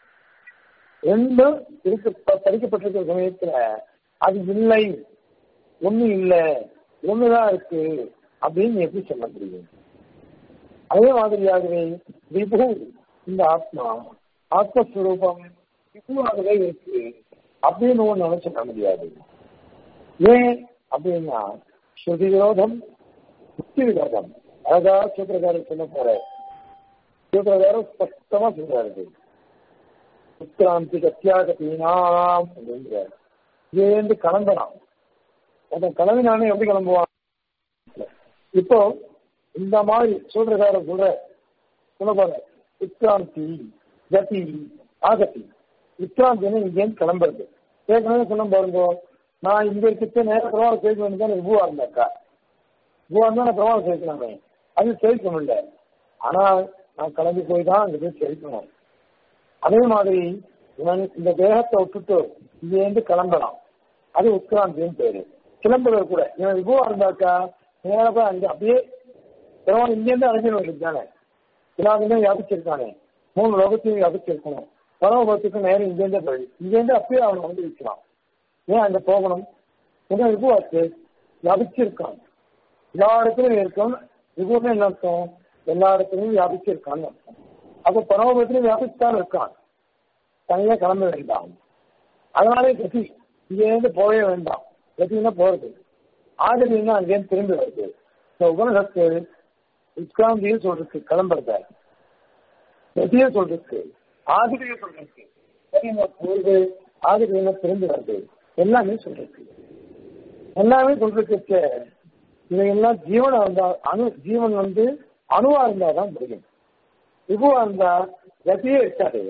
ரெண்டும் இருக்கு படிக்கப்பட்டிருக்கிற சமயத்துல அது இல்லை ஒண்ணு இல்லை ஒண்ணுதான் இருக்கு அப்படின்னு எப்படி சொல்ல முடியும் அதே மாதிரியாகவே விபு இந்த ஆத்மா ஆத்மஸ்வரூபம் விபுவாகவே இருக்கு அப்படின்னு ஒண்ணு நினைச்சிட முடியாது ஏன் அப்படின்னா ஸ்ருதி விரோதம் யுக்தி விரோதம் அழகா சூத்திரக்காரர் சொல்ல போற சூத்திரக்காரர் ஸ்பஷ்டமா சொல்றாரு உத்கிராந்தி கத்தியாகத்தீனாம் அப்படிங்கிறார் இதுலேருந்து கிளம்பலாம் அதன் கிளம்பினானே எப்படி கிளம்புவான் இப்போ இந்த மாதிரி சூத்திரக்காரர் சொல்ற சொல்ல போற உத்கிராந்தி கதி ஆகத்தி உத்கிராந்தின்னு இங்கேருந்து கிளம்புறது ஏற்கனவே சொல்ல பாருங்க நான் இங்க இருக்கிற நேரம் பிரவாகம் சேர்க்க வேண்டியதான் விபுவா இருந்தாக்கா விபுவா இருந்தா நான் பிரவாகம் சேர்க்கலாமே அது சேர்க்க முடியல ஆனா நான் கிளம்பி போய் தான் அங்க போய் சேர்க்கணும் அதே மாதிரி இவன் இந்த தேகத்தை விட்டுட்டு இங்கேருந்து கிளம்பலாம் அது உட்கிராந்தின்னு பேரு கிளம்புறது கூட இவன் விபுவா இருந்தாக்கா நேரம் போய் அங்க அப்படியே பிரவாகம் இங்கேருந்து அடைஞ்சிட வேண்டியது தானே எல்லாருமே வியாபிச்சிருக்கானே மூணு லோகத்தையும் வியாபிச்சிருக்கணும் பரமபத்துக்கு நேரம் இங்கேருந்தே போய் இங்கேருந்து அப்படியே அவனை வந்து வைக்கலாம் ஏன் அங்க போகணும் ஏன்னா விபுவாச்சு வியாபிச்சிருக்கான் எல்லா இடத்துலயும் இருக்கும் விபுன்னு என்ன அர்த்தம் எல்லா இடத்துலயும் வியாபிச்சிருக்கான்னு அர்த்தம் அப்ப பரமபத்திலையும் வியாபிச்சுதான் இருக்கான் தனியா கிளம்ப வேண்டாம் அதனாலே கதி இங்கேருந்து போகவே வேண்டாம் கத்தின்னா போறது ஆகதின்னா அங்கேருந்து திரும்பி வருது இந்த உபனிஷத்து உட்காந்தியும் சொல்றதுக்கு கிளம்புறத கதிய சொல்றதுக்கு ஆதிரிய சொல்றதுக்கு போகுது ஆதிரியன திரும்பி வருது எல்லாமே சொல்றதுக்கு எல்லாமே சொல்றதுக்கு இதையெல்லாம் ஜீவனா இருந்தா அணு ஜீவன் வந்து அணுவா இருந்தா தான் முடியும் விபுவா இருந்தா கதியே இருக்காது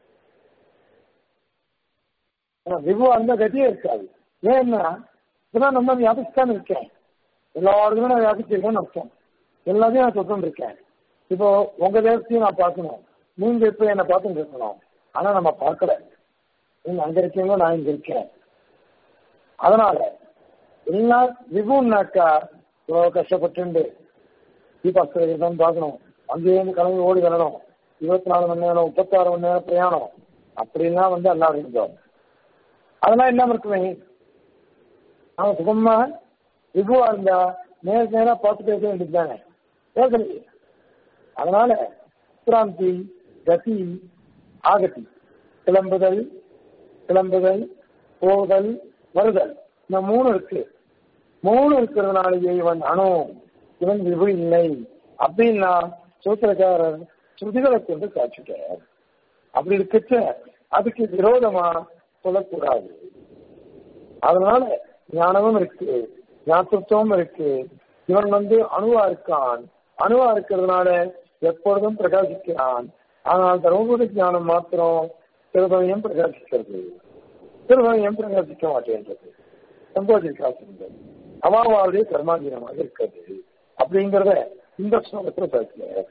விபுவா இருந்தா கதியே இருக்காது ஏன்னா இப்பதான் நம்ம வியாபிச்சுதான் இருக்கேன் எல்லாருக்குமே நான் வியாபிச்சிருக்கேன்னு அர்த்தம் எல்லாத்தையும் நான் சொல்லிட்டு இருக்கேன் இப்போ உங்க தேசத்தையும் நான் பார்க்கணும் நீங்க இப்ப என்னை பார்த்துட்டு இருக்கணும் ஆனா நம்ம பார்க்கல நீங்க அங்க இருக்கீங்க நான் இங்க இருக்கேன் அதனால எல்லாம் விபுன்னாக்கா இவ்வளவு கஷ்டப்பட்டு தீபாஸ்கரம் பார்க்கணும் அங்கேயிருந்து கிளம்பி ஓடி வரணும் இருபத்தி நாலு மணி நேரம் முப்பத்தாறு மணி நேரம் பிரயாணம் அப்படிலாம் வந்து எல்லாம் இருந்தோம் அதெல்லாம் இல்லாம இருக்குமே அவன் சுகமா விபுவா இருந்தா நேருக்கு நேரா பார்த்து பேச வேண்டியது தானே பேசலையே அதனால உத்ராந்தி கதி ஆகதி கிளம்புதல் கிளம்புதல் போதல் வருதல் இந்த மூணு இருக்கு மூணு இருக்கிறதுனாலேயே இவன் அணு இவன் விபு இல்லை அப்படின்னா சூத்திரக்காரர் ஸ்ருதிகளை கொண்டு காட்சிக்கிறார் அப்படி இருக்கச்ச அதுக்கு விரோதமா சொல்லக்கூடாது அதனால ஞானமும் இருக்கு ஞாபகத்துவம் இருக்கு இவன் வந்து அணுவா இருக்கான் அணுவா இருக்கிறதுனால எப்பொழுதும் பிரகாசிக்கிறான் ஆனால் தர்மபுரி ஞானம் மாத்திரம் திருதமயம் பிரகாசிக்கிறது திருதமயம் பிரகாசிக்க மாட்டேன்றது சங்கோஜிக்காசின்றது அவாவாவுடைய கர்மாதீனமாக இருக்கிறது அப்படிங்கிறத இந்த ஸ்லோகத்தில் பேசுகிறார்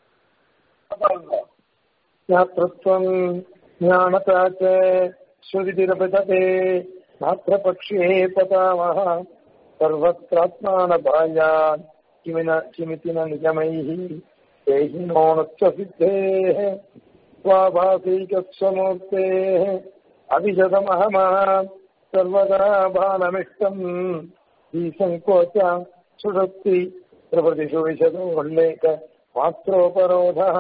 ஞாத்திருத்வம் ஞானதாச்ச ஸ்ருதிரபதே மாத்திர பக்ஷே பதாமஹ सर्वत्रात्मानभायान् किमिन किमिति न निगमैः तेहि नोणस्य सिद्धेः स्वाभासिकस्वमूर्तेः अभिशतमहमः सर्वदा बालमिष्टम् ईसङ्कोच सुषक्ति प्रभृतिषु विशदोल्लेख मात्रोपरोधः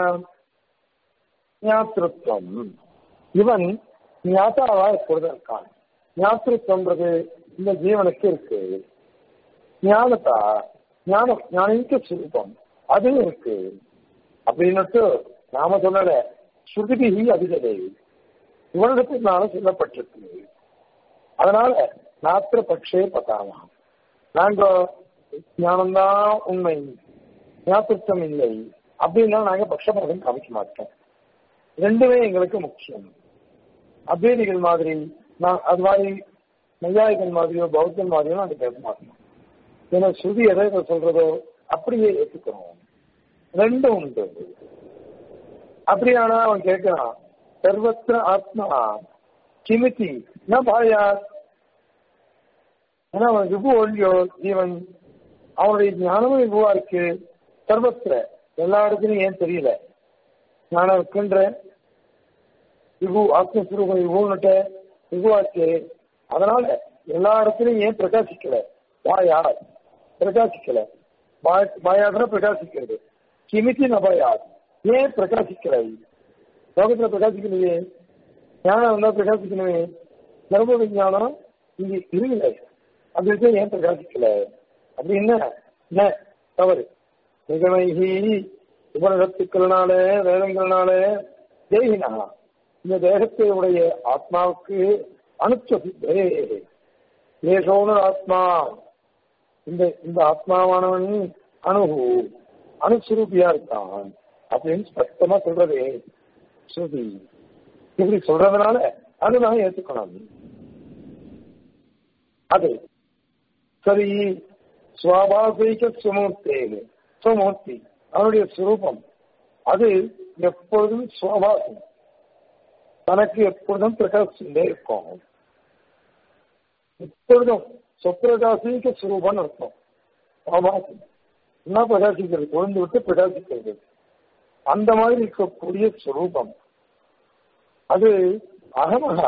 ஞாத்திருத்தம் இவன் ஞாத்தாவா எப்பொழுது இருக்கான் ஞாத்திருத்தம்ன்றது இந்த ஜீவனுக்கு இருக்கு ஞானத்தா ஞானம் ஞானிக்க சுரூபம் அதுவும் இருக்கு அப்படின்னுட்டு நாம சொல்லல ஸ்ருதி அதிகதை இவனிடத்தினால சொல்லப்பட்டிருக்கு அதனால நாத்திர பட்சே பதாமா நாங்க ஞானம்தான் உண்மை ஞாபகம் இல்லை அப்படின்னா நாங்க பட்சபாதம் காமிக்க மாட்டோம் ரெண்டுமே எங்களுக்கு முக்கியம் அத்வைதிகள் மாதிரி நான் அது மாதிரி நையாயிகன் மாதிரியோ பௌத்தன் மாதிரியோ நாங்கள் பேச மாட்டோம் ஏன்னா ஸ்ருதி எதை சொல்றதோ அப்படியே ஏற்றுக்கிறோம் ரெண்டும் உண்டு அப்படியானா அவன் கேட்கிறான் சர்வத்திர ஆத்மா கிமிதி ந பாயா ஏன்னா அவன் விபு ஒழியோ ஜீவன் அவனுடைய ஞானமும் விபுவா இருக்கு சர்வத்திர எல்லா இடத்துலையும் ஏன் தெரியல ஞானம் இருக்குன்ற விபு ஆத்மஸ்வரூபம் விபுன்னுட்ட விபுவாச்சு அதனால எல்லா இடத்துலையும் ஏன் பிரகாசிக்கல வாயா பிரகாசிக்கல வாயாடுற பிரகாசிக்கிறது கிமித்தி நபயா ஏன் பிரகாசிக்கல லோகத்துல பிரகாசிக்கலையே ஞானம் வந்தா பிரகாசிக்கணுமே தர்ம விஞ்ஞானம் இங்க இருக்கல அது ஏன் பிரகாசிக்கல அப்படின்னு என்ன தவறு நிகமைகி உபனிடத்துக்கள்னால வேதங்கள்னால தேகினா இந்த தேகத்தை உடைய ஆத்மாவுக்கு அனுச்சசித்தே ஏசோன ஆத்மா இந்த இந்த ஆத்மாவானவன் அணுகு அணுசுரூபியா இருக்கான் அப்படின்னு ஸ்பஷ்டமா சொல்றதே ஸ்ருதி இப்படி சொல்றதுனால அதுதான் ஏத்துக்கணும் அது சரி சுவாபாசிக சுமூர்த்தே சுமூர்த்தி அவனுடைய சுரூபம் அது எப்பொழுதும் சுவாபாசம் தனக்கு எப்பொழுதும் பிரகாசிச்சுட்டே இருக்கும் எப்பொழுதும் சொப்பிரகாசிக்க சுரூபம் அர்த்தம் சுவாபாசம் என்ன பிரகாசிக்கிறது கொழுந்து விட்டு பிரகாசிக்கிறது அந்த மாதிரி இருக்கக்கூடிய சுரூபம் அது அகமகா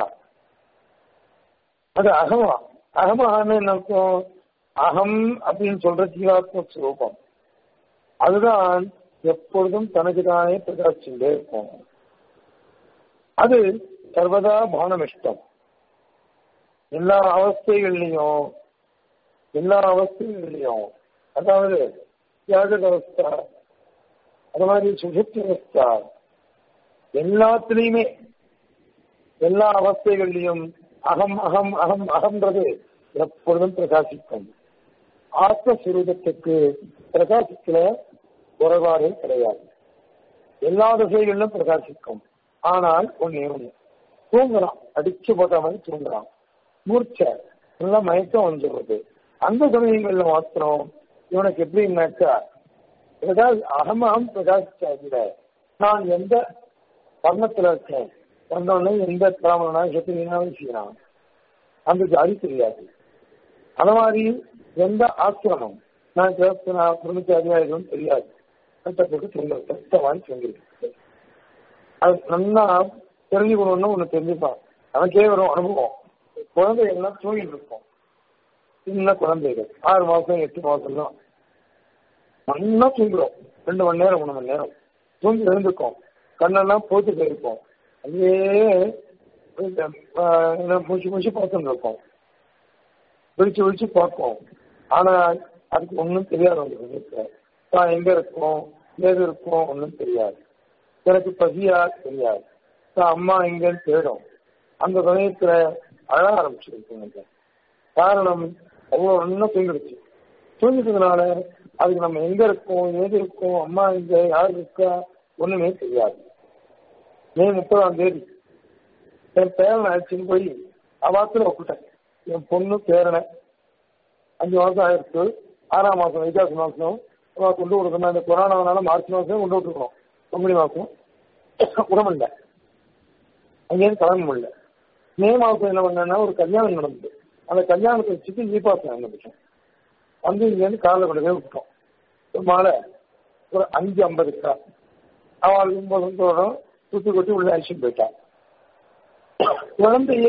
அது அகமா அகமகான்னு என்ன அர்த்தம் அகம் அப்படின்னு சொல்ற ஜீவாத்ம சுரூபம் அதுதான் எப்பொழுதும் தனக்கு தானே பிரகாசிச்சுட்டே இருக்கும் அது சர்வதா பானமிஷ்டம் எல்லா அவஸ்தைகள்லையும் எல்லா அவஸ்தைகள்லையும் அதாவது ஜாகிரத அவஸ்தா அது மாதிரி சுஷுப்தி அவஸ்தா எல்லாத்துலயுமே எல்லா அவஸ்தைகள்லையும் அகம் அகம் அகம் அகம்ன்றது எப்பொழுதும் பிரகாசிக்கும் ஆத்மஸ்வரூபத்துக்கு பிரகாசிக்கல குறைபாடே கிடையாது எல்லா திசைகளிலும் பிரகாசிக்கும் ஆனால் ஒண்ணே ஒண்ணு தூங்குறான் அடிச்சு போட்ட மாதிரி தூங்குறான் மூர்ச்சை நல்லா மயக்கம் வந்துடுறது அந்த சமயங்கள்ல மாத்திரம் இவனுக்கு எப்படின்னாக்கா ஏதாவது அகமகம் பிரகாசிச்சா கூட நான் எந்த வர்ணத்துல இருக்கேன் வந்தோடனே எந்த பிராமணனா சத்திரியனாலும் செய்யலாம் அந்த ஜாதி தெரியாது அது மாதிரி எந்த ஆசிரமம் நான் கிரஸ்தனா பிரம்மச்சாரியார்களும் தெரியாது கஷ்டப்பட்டு தூங்க கஷ்டமாய் தூங்கிருக்கு அது நல்லா தெரிஞ்சுக்கணும்னு ஒண்ணு தெரிஞ்சுப்பான் அவனுக்கே வரும் அனுபவம் குழந்தை எல்லாம் தூங்கிட்டு இருக்கும் சின்ன குழந்தைகள் ஆறு மாசம் எட்டு மாசம் தான் நல்லா தூங்குறோம் ரெண்டு மணி நேரம் மூணு மணி நேரம் தூங்கி எழுந்திருக்கோம் கண்ணெல்லாம் போட்டு போயிருக்கோம் அப்படியே மூச்சு மூச்சு பார்த்துட்டு இருக்கோம் விழிச்சு விழிச்சு பார்ப்போம் ஆனா அதுக்கு ஒன்றும் தெரியாது உங்களுக்கு தான் எங்க இருக்கோம் ஏது இருக்கோம் ஒன்றும் தெரியாது எனக்கு பசியா தெரியாது தான் அம்மா எங்கன்னு தேடும் அந்த சமயத்துல அழ ஆரம்பிச்சிருக்கு காரணம் அவ்வளோ நல்லா தூங்கிடுச்சு தூங்கிட்டதுனால அதுக்கு நம்ம எங்க இருக்கோம் ஏது இருக்கோம் அம்மா எங்க யார் இருக்கா ஒண்ணுமே தெரியாது மே முப்பதாம் தேதி என் பேரனை அழைச்சின்னு போய் அவாத்துல ஒப்பிட்டேன் என் பொண்ணு பேரனை அஞ்சு மாசம் ஆயிருக்கு ஆறாம் மாசம் வைகாசி மாசம் கொண்டு கொடுக்கணும் இந்த கொரோனாவனால மார்ச் மாசம் கொண்டு விட்டுருக்கோம் பங்குனி மாசம் உடம்புல அங்கேயிருந்து கிளம்ப முடியல மே மாசம் என்ன பண்ணேன்னா ஒரு கல்யாணம் நடந்தது அந்த கல்யாணத்தை வச்சுட்டு ஈ பாசம் அனுப்பிச்சோம் வந்து இங்கேருந்து காலைல கொண்டு போய் விட்டோம் ஒரு மாலை ஒரு அஞ்சு ஐம்பதுக்கா அவள் ஒன்பது சுத்தி கொட்டி உள்ள அழிச்சுட்டு போயிட்டான் குழந்தைய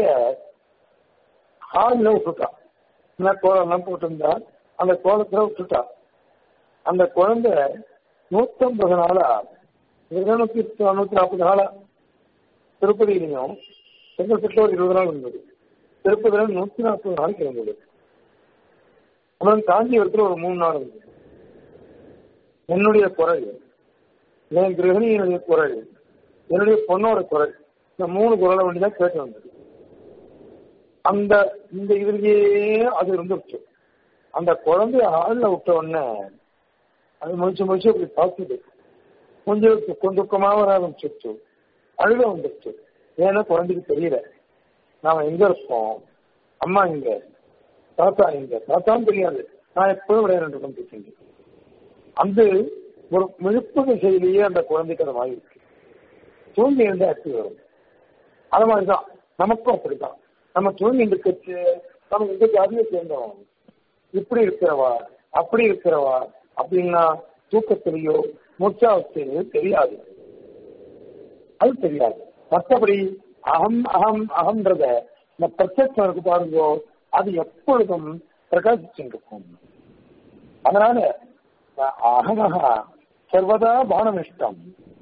ஹாலில் விட்டுட்டான் என்ன கோலம்லாம் போட்டிருந்தா அந்த கோலத்துல விட்டுட்டா அந்த குழந்தை நூத்தம்பது நாளா இருநூத்தி தொண்ணூத்தி நாற்பது நாளா திருப்பதியிலையும் செங்கல்பட்டு ஒரு இருபது நாள் இருந்தது திருப்பதியில நூத்தி நாற்பது நாளைக்கு இருந்தது அப்புறம் காஞ்சிபுரத்துல ஒரு மூணு நாள் இருந்தது என்னுடைய குரல் என் கிரகணியினுடைய குரல் என்னுடைய பொண்ணோட குரல் இந்த மூணு குரலை வண்டி தான் கேட்டு வந்தது அந்த இந்த இதுலயே அது இருந்துருச்சு அந்த குழந்தைய ஆள்ல விட்ட உடனே அது முடிச்சு முடிச்சு அப்படி பார்த்துது கொஞ்சம் துக்கம் துக்கமா வர ஆரம்பிச்சிருச்சு அழுக வந்துருச்சு ஏன்னா குழந்தைக்கு தெரியல நாம எங்க இருக்கோம் அம்மா இங்க தாத்தா இங்க தாத்தான்னு தெரியாது நான் எப்பவும் விளையாண்டு கொண்டிருக்கேன் அந்த ஒரு விழுப்பு திசையிலேயே அந்த குழந்தைக்கு அது மாதிரி இருக்கு தூங்கி இருந்தா அச்சு வரும் அது மாதிரிதான் நமக்கும் அப்படித்தான் நம்ம தூங்கி இருக்கச்சு நம்ம இந்த ஜாதியை சேர்ந்தோம் இப்படி இருக்கிறவா அப்படி இருக்கிறவா அப்படின்னா தூக்கத்திலேயோ மூச்சாவஸ்தையிலையோ தெரியாது அது தெரியாது மற்றபடி அகம் அகம் அகம்ன்றத இந்த பிரத்யட்சம் இருக்கு பாருங்கோ அது எப்பொழுதும் பிரகாசிச்சுருக்கும் அதனால அகமகா சர்வதா பானமிஷ்டம்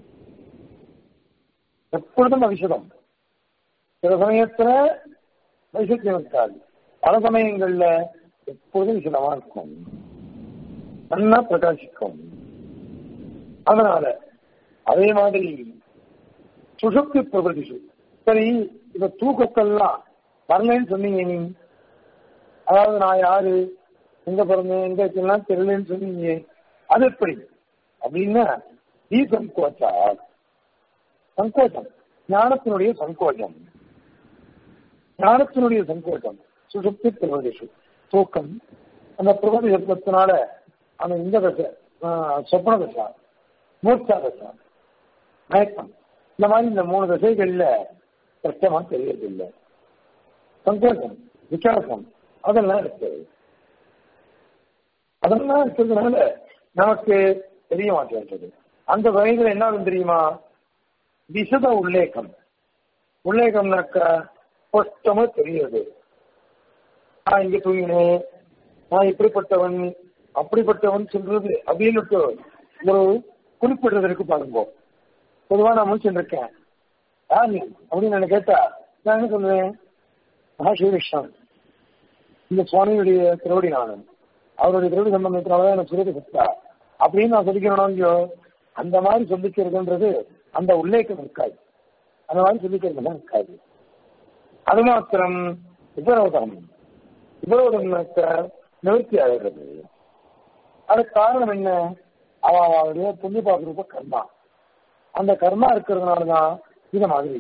எப்பொழுதும் அவிஷதம் சில சமயத்துல வைசத்தியம் இருக்காது பல சமயங்கள்ல எப்பொழுதும் விஷதமா இருக்கும் நல்லா பிரகாசிக்கும் அதனால அதே மாதிரி சுஷுப்தி பிரபதிஷு சரி இந்த தூக்கத்தெல்லாம் வரலன்னு சொன்னீங்க நீ அதாவது நான் யாரு எங்க பிறந்தேன் எங்க இருக்கெல்லாம் தெரியலன்னு சொன்னீங்க அது எப்படி அப்படின்னா ஈ சங்கோச்சா சங்கோச்சம் ஞானத்தினுடைய சங்கோச்சம் ஞானத்தினுடைய சங்கோச்சம் சுசுப்தி பிரபதேஷு தூக்கம் அந்த பிரபதி சப்தத்தினால அந்த இந்த தசை சொப்ன தசா மூர்ச்சா தசா மயக்கம் இந்த மாதிரி இந்த மூணு தசைகள்ல கஷ்டமா தெரியறதில்லை சங்கோச்சம் விசாரம் அதெல்லாம் இருக்குது அதெல்லாம் இருக்கிறதுனால நமக்கு தெரிய மாட்டேன்றது அந்த வயதுல என்ன ஆகும் தெரியுமா விசத உல்லேகம் உல்லேகம்னாக்கா ஸ்பஷ்டமா தெரியுது நான் இங்க தூங்கினேன் நான் இப்படிப்பட்டவன் அப்படிப்பட்டவன் சொல்றது அப்படின்னு ஒரு குறிப்பிடுறதற்கு பாருங்க பொதுவா நான் முடிச்சுட்டு இருக்கேன் யார் நீ அப்படின்னு என்ன கேட்டா நான் என்ன சொல்லுவேன் மகாசிவகிருஷ்ணன் இந்த சுவாமியுடைய திருவடி நானும் அவருடைய திருவடி சம்பந்தத்தினாலதான் எனக்கு சுரேத சத்தா அப்படின்னு நான் சொல்லிக்கிறேனோ இல்லையோ அந்த மாதிரி சொல்லிக்கிறதுன்றது அந்த உல்லேக்கம் இருக்காது அந்த மாதிரி சொல்லிக்கிறதுலாம் இருக்காது அது மாத்திரம் விபரோதம் விபரோதம் நிவர்த்தி ஆகிறது அதுக்கு காரணம் என்ன அவளுடைய புண்ணிய பாக்குறப்ப கர்மா அந்த கர்மா இருக்கிறதுனாலதான் இந்த மாதிரி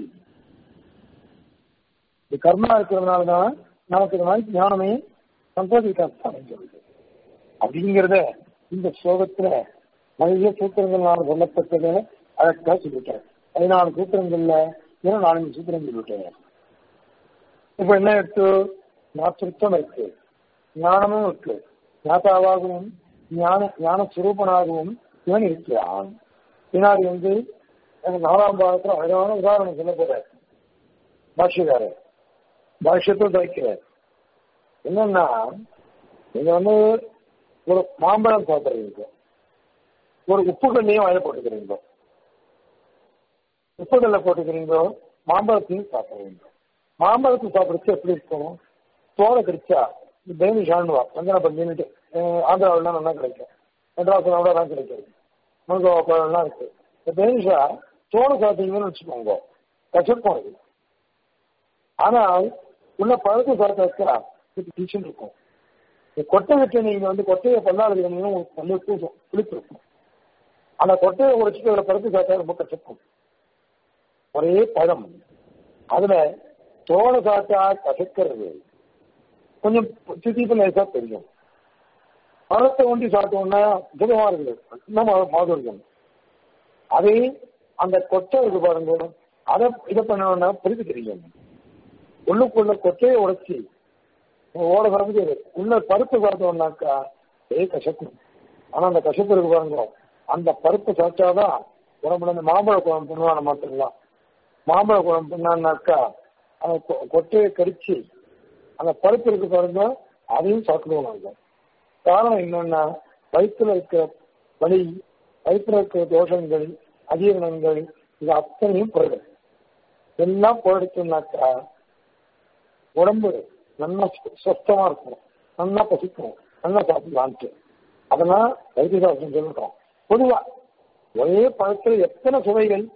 இது கர்மா இருக்கிறதுனாலதான் நமக்கு இந்த மாதிரி ஞானமே சந்தோஷிக்காக சொல்லுது அப்படிங்கிறத இந்த ஸ்லோகத்துல நிறைய சூத்திரங்கள்னால சொல்லப்பட்டதை அழகா சொல்லிட்டேன் பதினாலு சூத்திரங்கள்ல இன்னும் நாலஞ்சு சூத்திரம் சொல்லிட்டேன் இப்ப என்ன இருக்கு ஞாபகம் இருக்கு ஞானமும் இருக்கு ஞாதாவாகவும் ஞான ஞான சுரூபனாகவும் இவன் இருக்கிறான் பின்னாடி வந்து நாலாம் பாகத்துல அழகான உதாரணம் சொல்ல போற பாஷ்யக்காரர் பாஷ்யத்தை துவைக்கிறார் என்னன்னா நீங்க வந்து ஒரு மாம்பழம் சாப்பிடுறீங்க ஒரு உப்பு கண்ணையும் வாயில போட்டுக்கிறீங்க உப்பு கல்ல போட்டுக்கிறீங்களோ மாம்பழத்தையும் சாப்பிடுறீங்க மாம்பழத்தை சாப்பிடுறது எப்படி இருக்கும் தோலை கடிச்சா பேனிஷான்னு வஞ்சன பண்ணிட்டு ஆந்திராவிலாம் நல்லா கிடைக்கும் மெட்ராஸ்ல தான் கிடைக்கும் முருகா பழம்லாம் இருக்கு இந்த பேனிஷா தோலை சாப்பிட்டீங்கன்னு வச்சுக்கோங்க கசக்கும் அது ஆனால் உள்ள பழத்தை சாப்பிட்டா டியூஷன் இருக்கும் கொட்டை விட்டு நீங்க வந்து கொட்டையை பல்லாடு உங்களுக்கு வந்து பூசும் புளிப்பு இருக்கும் அந்த கொட்டையை உடைச்சிட்டு அதில் பருப்பு சாப்பிட்டா ரொம்ப கசக்கும் ஒரே பழம் அதுல தோலை சாப்பிட்டா கசக்கிறது கொஞ்சம் திதிப்பு லேசா தெரியும் பழத்தை ஒண்டி சாப்பிட்டோம்னா சுகமா இருக்குது இன்னும் மாதுரியம் அதே அந்த கொட்டை இருக்கு பாருங்க அதை இதை பண்ணோம்னா பிரித்து தெரியும் உள்ளுக்குள்ள கொட்டையை உடைச்சி ஓட பறந்து உள்ள பருப்பு சாப்பிட்டோம்னாக்கா ஏ கசக்கும் ஆனா அந்த கசப்பு இருக்கு பாருங்க அந்த பருப்பு சாப்பிட்டாதான் உடம்புல இந்த மாம்பழ குழம்பு பண்ணுவான மாத்திரலாம் மாம்பழ குழம்பு பண்ணான்னாக்கா அந்த கொட்டையை கடிச்சு அந்த பருப்பு இருக்கு பாருங்க அதையும் சாப்பிடுவோம் நாங்க காரணம் என்னன்னா வயிற்றுல இருக்கிற வலி வயிற்றுல இருக்கிற தோஷங்கள் அஜீரணங்கள் இது அத்தனையும் போயிடும் எல்லாம் போயிடுச்சுனாக்கா உடம்பு நல்லா சுத்தமா இருக்கும் நல்லா பசிக்கும் நல்லா சாப்பிடலான்ட்டு அதெல்லாம் வைத்தியசாஸ்திரம் சொல்லிட்டோம் பொதுவா ஒரே பழத்துல எத்தனை சுவைகள்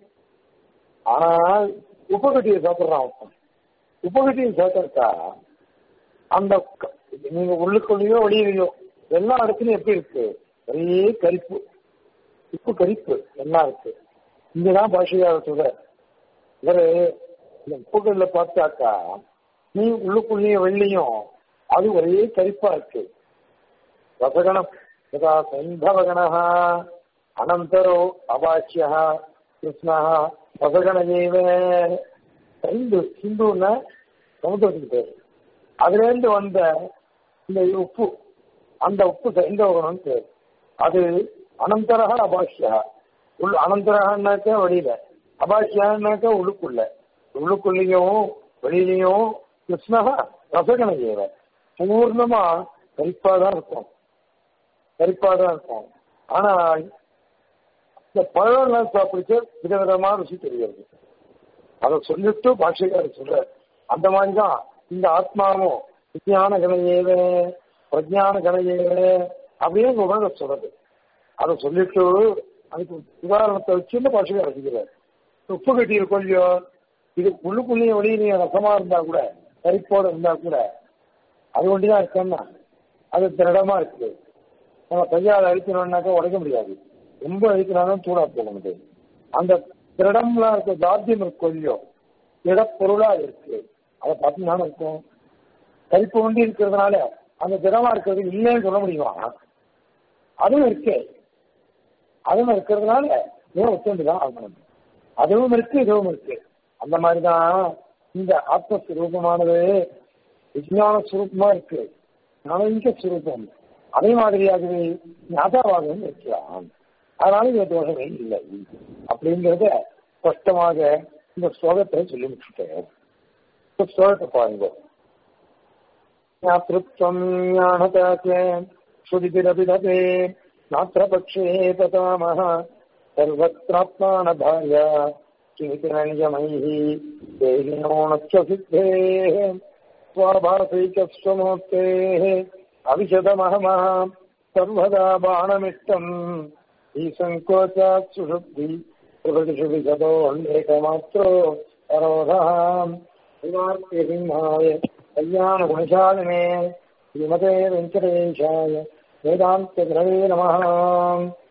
ஆனால் உப்புக்கட்டியை சாப்பிட்றான் ஒருத்தன் உப்புக்கட்டியை சாப்பிட்டா அந்த நீங்க உள்ளுக்குள்ளேயோ வெளியிலையோ எல்லா இடத்துலயும் எப்படி இருக்கு ஒரே கரிப்பு உப்பு கரிப்பு எல்லாம் இருக்கு இங்கதான் பாஷையாக சொல்ற இவரு இந்த உப்புக்கல்ல பார்த்தாக்கா நீ உள்ளுக்குள்ளேயும் வெள்ளையும் அது ஒரே கரிப்பா இருக்கு ரசகணம் யதா சைந்தவகண அனந்தரோ அபாஷ்ய கிருஷ்ணா ரசகணேவ சைந்து சிந்துன்னா சமுத்திரத்துக்கு பேர் அதுல இருந்து வந்த இந்த உப்பு அந்த உப்பு சைந்தவகணம் பேர் அது அனந்தரக அபாஷ்யா உள் அனந்தரகன்னாக்கா வெளியில அபாஷ்யான்னாக்கா உள்ளுக்குள்ள உள்ளுக்குள்ளேயும் வெளியிலையும் கிருஷ்ணகா ரசகண ஏவ பூர்ணமா கரிப்பா தான் இருக்கும் கரிப்பா தான் இருக்கும் ஆனால் இந்த பழம்லாம் சாப்பிடுச்சு விதவிதமா ருசி தெரியாது அதை சொல்லிட்டு பாஷைக்காரர் சொல்ற அந்த மாதிரி தான் இந்த ஆத்மாவும் விஞ்ஞான கணையேவ பிரஜான கணையேவ அப்படின்னு உலக சொல்றது அதை சொல்லிட்டு அதுக்கு உதாரணத்தை வச்சு இந்த பாஷைக்காரர் வச்சுக்கிறார் உப்பு கட்டி இருக்கும் இல்லையோ இது உள்ளுக்குள்ளேயும் வெளியிலையும் ரசமா இருந்தா கூட கரிப்போட இருந்தா கூட அது ஒண்டிதான் இருக்கேன்னா அது திரடமா இருக்கு நம்ம கையால் அழிக்கணும்னாக்கா உடைக்க முடியாது ரொம்ப அழிக்கணும் தூடா போக முடியாது அந்த திரடம்லாம் இருக்க தாத்தியம் இருக்கும் இல்லையோ திடப்பொருளா இருக்கு அதை பார்த்தீங்கன்னா இருக்கும் கரிப்பு ஒண்டி இருக்கிறதுனால அந்த திடமா இருக்கிறது இல்லைன்னு சொல்ல முடியுமா அதுவும் இருக்கு அதுவும் இருக்கிறதுனால ஏன் ஒத்துண்டுதான் ஆகணும் அதுவும் இருக்கு இதுவும் இருக்கு அந்த மாதிரிதான் இந்த ஆத்மஸ்வரூபமானது விஜயான சுரூபமா இருக்கு நவீக சுரூபம் அதே மாதிரியாகவே ஞாதாவாகவும் இருக்கிறான் அதனால இந்த தோஷமே இல்லை அப்படிங்கிறத ஸ்பஷ்டமாக இந்த ஸ்லோகத்தை சொல்லி முடிச்சுட்டேன் ஸ்லோகத்தை பாருங்க ஞாத்திருத்தம் ஞானதாக்கே ஸ்ருதிபிரபிதே நாத்திர பக்ஷே பதாமஹ சர்வத்ராத்மான பாயா किमितिरञ्जमैः देहिनो नस्य सिद्धेः स्वाभासैकस्वमूर्तेः अविशदमहमः सर्वदा बाणमिष्टम् ஈசங்கோச்சாத் சுஷுப்தி பிரபதிஷு விசதோ ஏகமாத்திரோ பரோதாம் சிவார்த்திய சிம்ஹாய கல்யாண குணசாலினே ஸ்ரீமதே வெங்கடேஷாய வேதாந்த கிரவே நமः